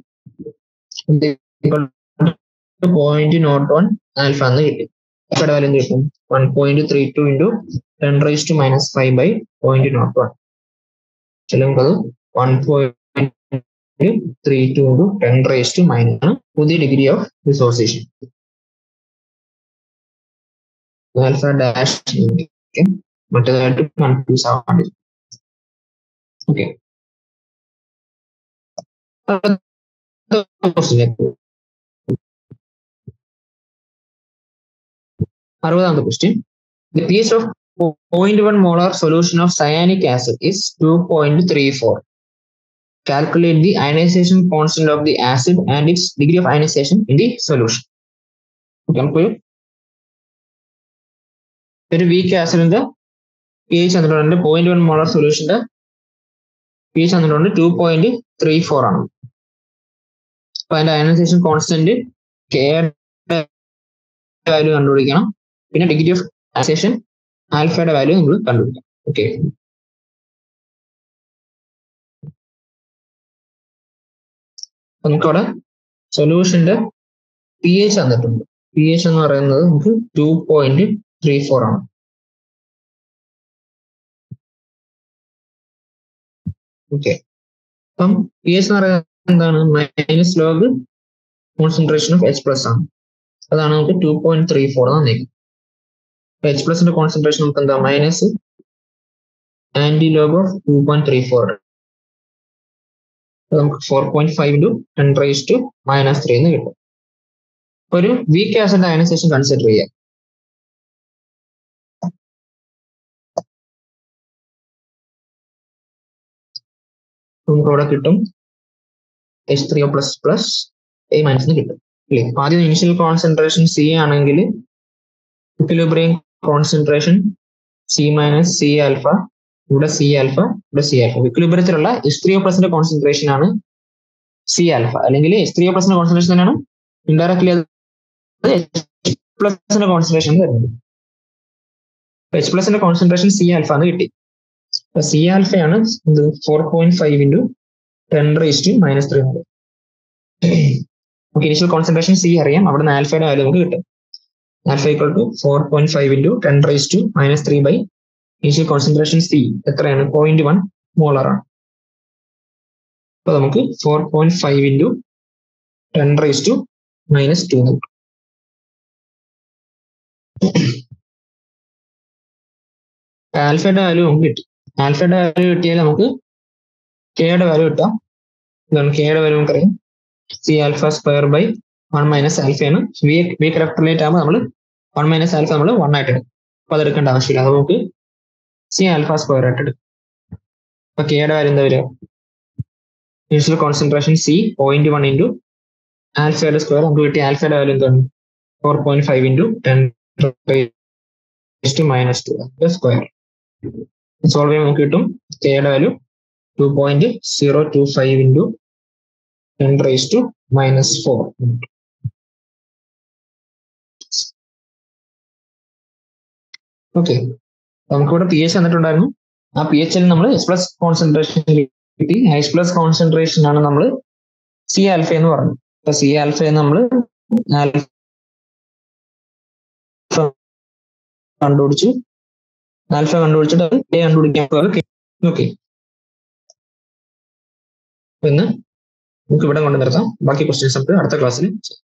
പോയിന്റ് നോട്ട് വൺ ആൽഫ എന്ന് കിട്ടി ഇവിടെ വാല്യൂ എന്ത് കിട്ടും one point three two into ten raise to minus five by point nought one ചില നമുക്കത് one point three two into ten raise to minus ആണ് പുതിയ degree of dissociation alpha dash മറ്റേതായിട്ട് കൺഫ്യൂസ് ആവാണ്ട് ഓക്കെ അറുപതാമത്തെ question the P H of point one molar solution of cyanic acid is two point three four calculate the ionization constant of the acid and its degree of ionization in the solution. നമുക്ക് ഒരു weak ആസിഡിന്റെ P H തന്നിട്ടുണ്ട് point one molar സൊല്യൂഷന്റെ P H തന്നിട്ടുണ്ട് two point three four ആണ് അപ്പൊ അതിന്റെ ionization constant K value കണ്ടുപിടിക്കണം പിന്നെ ഡിഗ്രി ഓഫ് അയനൈസേഷൻ ആൽഫയുടെ വാല്യൂ നമ്മൾ കണ്ടുപിടിക്കണം ഓക്കെ നമുക്കവിടെ സൊല്യൂഷന്റെ പി എച്ച് തന്നിട്ടുണ്ട് പി എച്ച് എന്ന് പറയുന്നത് നമുക്ക് ടു പോയിന്റ് ത്രീ ഫോർ ആണ് ഓക്കെ അപ്പം പി എച്ച് എന്ന് പറയുന്നത് എന്താണ് minus log concentration of H plus ആണ് അതാണ് നമുക്ക് ടു പോയിന്റ് ത്രീ ഫോർ തന്നേക്കും എച്ച് പ്ലസിന്റെ കോൺസെൻട്രേഷൻ നമുക്ക് എന്താ minus anti log of two point three four നമുക്ക് four point five into ten raise to minus three എന്ന് കിട്ടും ഒരു വീക്ക് ആസിഡ് അയനൈസേഷൻ കൺസിഡർ ചെയ്യാം നമുക്ക് അവിടെ കിട്ടും H three O plus plus A minus എന്ന് കിട്ടും അല്ലേ ആദ്യം ഇനിഷ്യൽ കോൺസെൻട്രേഷൻ സി ആണെങ്കിൽ equilibrium concentration C minus C alpha ഇവിടെ സി ആൽഫ ഇവിടെ സി ആൽഫ ഇക്വിലിബ്രിയത്തിലുള്ള എസ് ത്രീ ഒ പ്ലസിന്റെ കോൺസെൻട്രേഷൻ ആണ് സി ആൽഫ അല്ലെങ്കിൽ എസ് ത്രീ ഒ പ്ലസിന്റെ കോൺസെൻട്രേഷൻ തന്നെയാണ് ഇൻഡയറക്ട്ലി പ്ലസിന്റെ കോൺസെൻട്രേഷൻ വരുന്നത് എച്ച് പ്ലസിന്റെ കോൺസെൻട്രേഷൻ സി ആൽഫ എന്ന് കിട്ടി സി ആൽഫയാണ് ഇത് four point five into ten raise to minus three എന്നത് നമുക്ക് ഇനിഷ്യൽ കോൺസെൻട്രേഷൻ സി അറിയാം അവിടെ നിന്ന് ആൽഫയുടെ വാല്യൂ നമുക്ക് കിട്ടും alpha equal to four point five into ten raise to minus three by initial concentration C എത്രയാണ് പോയിന്റ് വൺ മോളർ ആണ് അപ്പൊ നമുക്ക് four point five into ten raise to minus two ആൽഫയുടെ വാല്യൂ നമുക്ക് കിട്ടി ആൽഫയുടെ വാല്യൂ കിട്ടിയാൽ നമുക്ക് കെയുടെ വാല്യൂ കിട്ടാം ഇതാണ് കെയുടെ വാല്യൂ നമുക്കറിയാം C alpha square by one minus ആൽഫയാണ് വി വി കറക്ടറിലേറ്റ് ആകുമ്പോൾ നമ്മൾ വൺ മൈനസ് ആൽഫ നമ്മൾ വൺ ആയിട്ട് എടുക്കും അപ്പൊ അതെടുക്കേണ്ട ആവശ്യമില്ല അത് നമുക്ക് സി ആൽഫ സ്ക്വയർ ആയിട്ട് എടുക്കും അപ്പൊ കെയുടെ വാല്യൂ എന്താ വരിക initial concentration C point one into ആൽഫയുടെ സ്ക്വയർ നമുക്ക് കിട്ടിയ ആൽഫയുടെ വാല്യൂ എന്താണ് four point five into ten to minus two square solve ചെയ്യുമ്പോൾ നമുക്ക് കിട്ടും കെയുടെ value two point zero two five into ten raise to minus four okay നമുക്കിവിടെ പി എച്ച് തന്നിട്ടുണ്ടായിരുന്നു ആ പി എച്ചിൽ നമ്മൾ എസ് പ്ലസ് കോൺസെൻട്രേഷൻ കിട്ടി എസ് പ്ലസ് കോൺസെൻട്രേഷൻ ആണ് നമ്മൾ സി ആൽഫ എന്ന് പറഞ്ഞു അപ്പൊ സി ആൽഫ നമ്മൾ കണ്ടുപിടിച്ചു ആൽഫ കണ്ടുപിടിച്ചിട്ട് എ കണ്ടുപിടിക്കാൻ ഓക്കെ ഇന്ന് നമുക്ക് ഇവിടെ കൊണ്ട് നിർത്താം ബാക്കി ക്വസ്റ്റ്യൻസ് നമുക്ക് അടുത്ത ക്ലാസ്സിൽ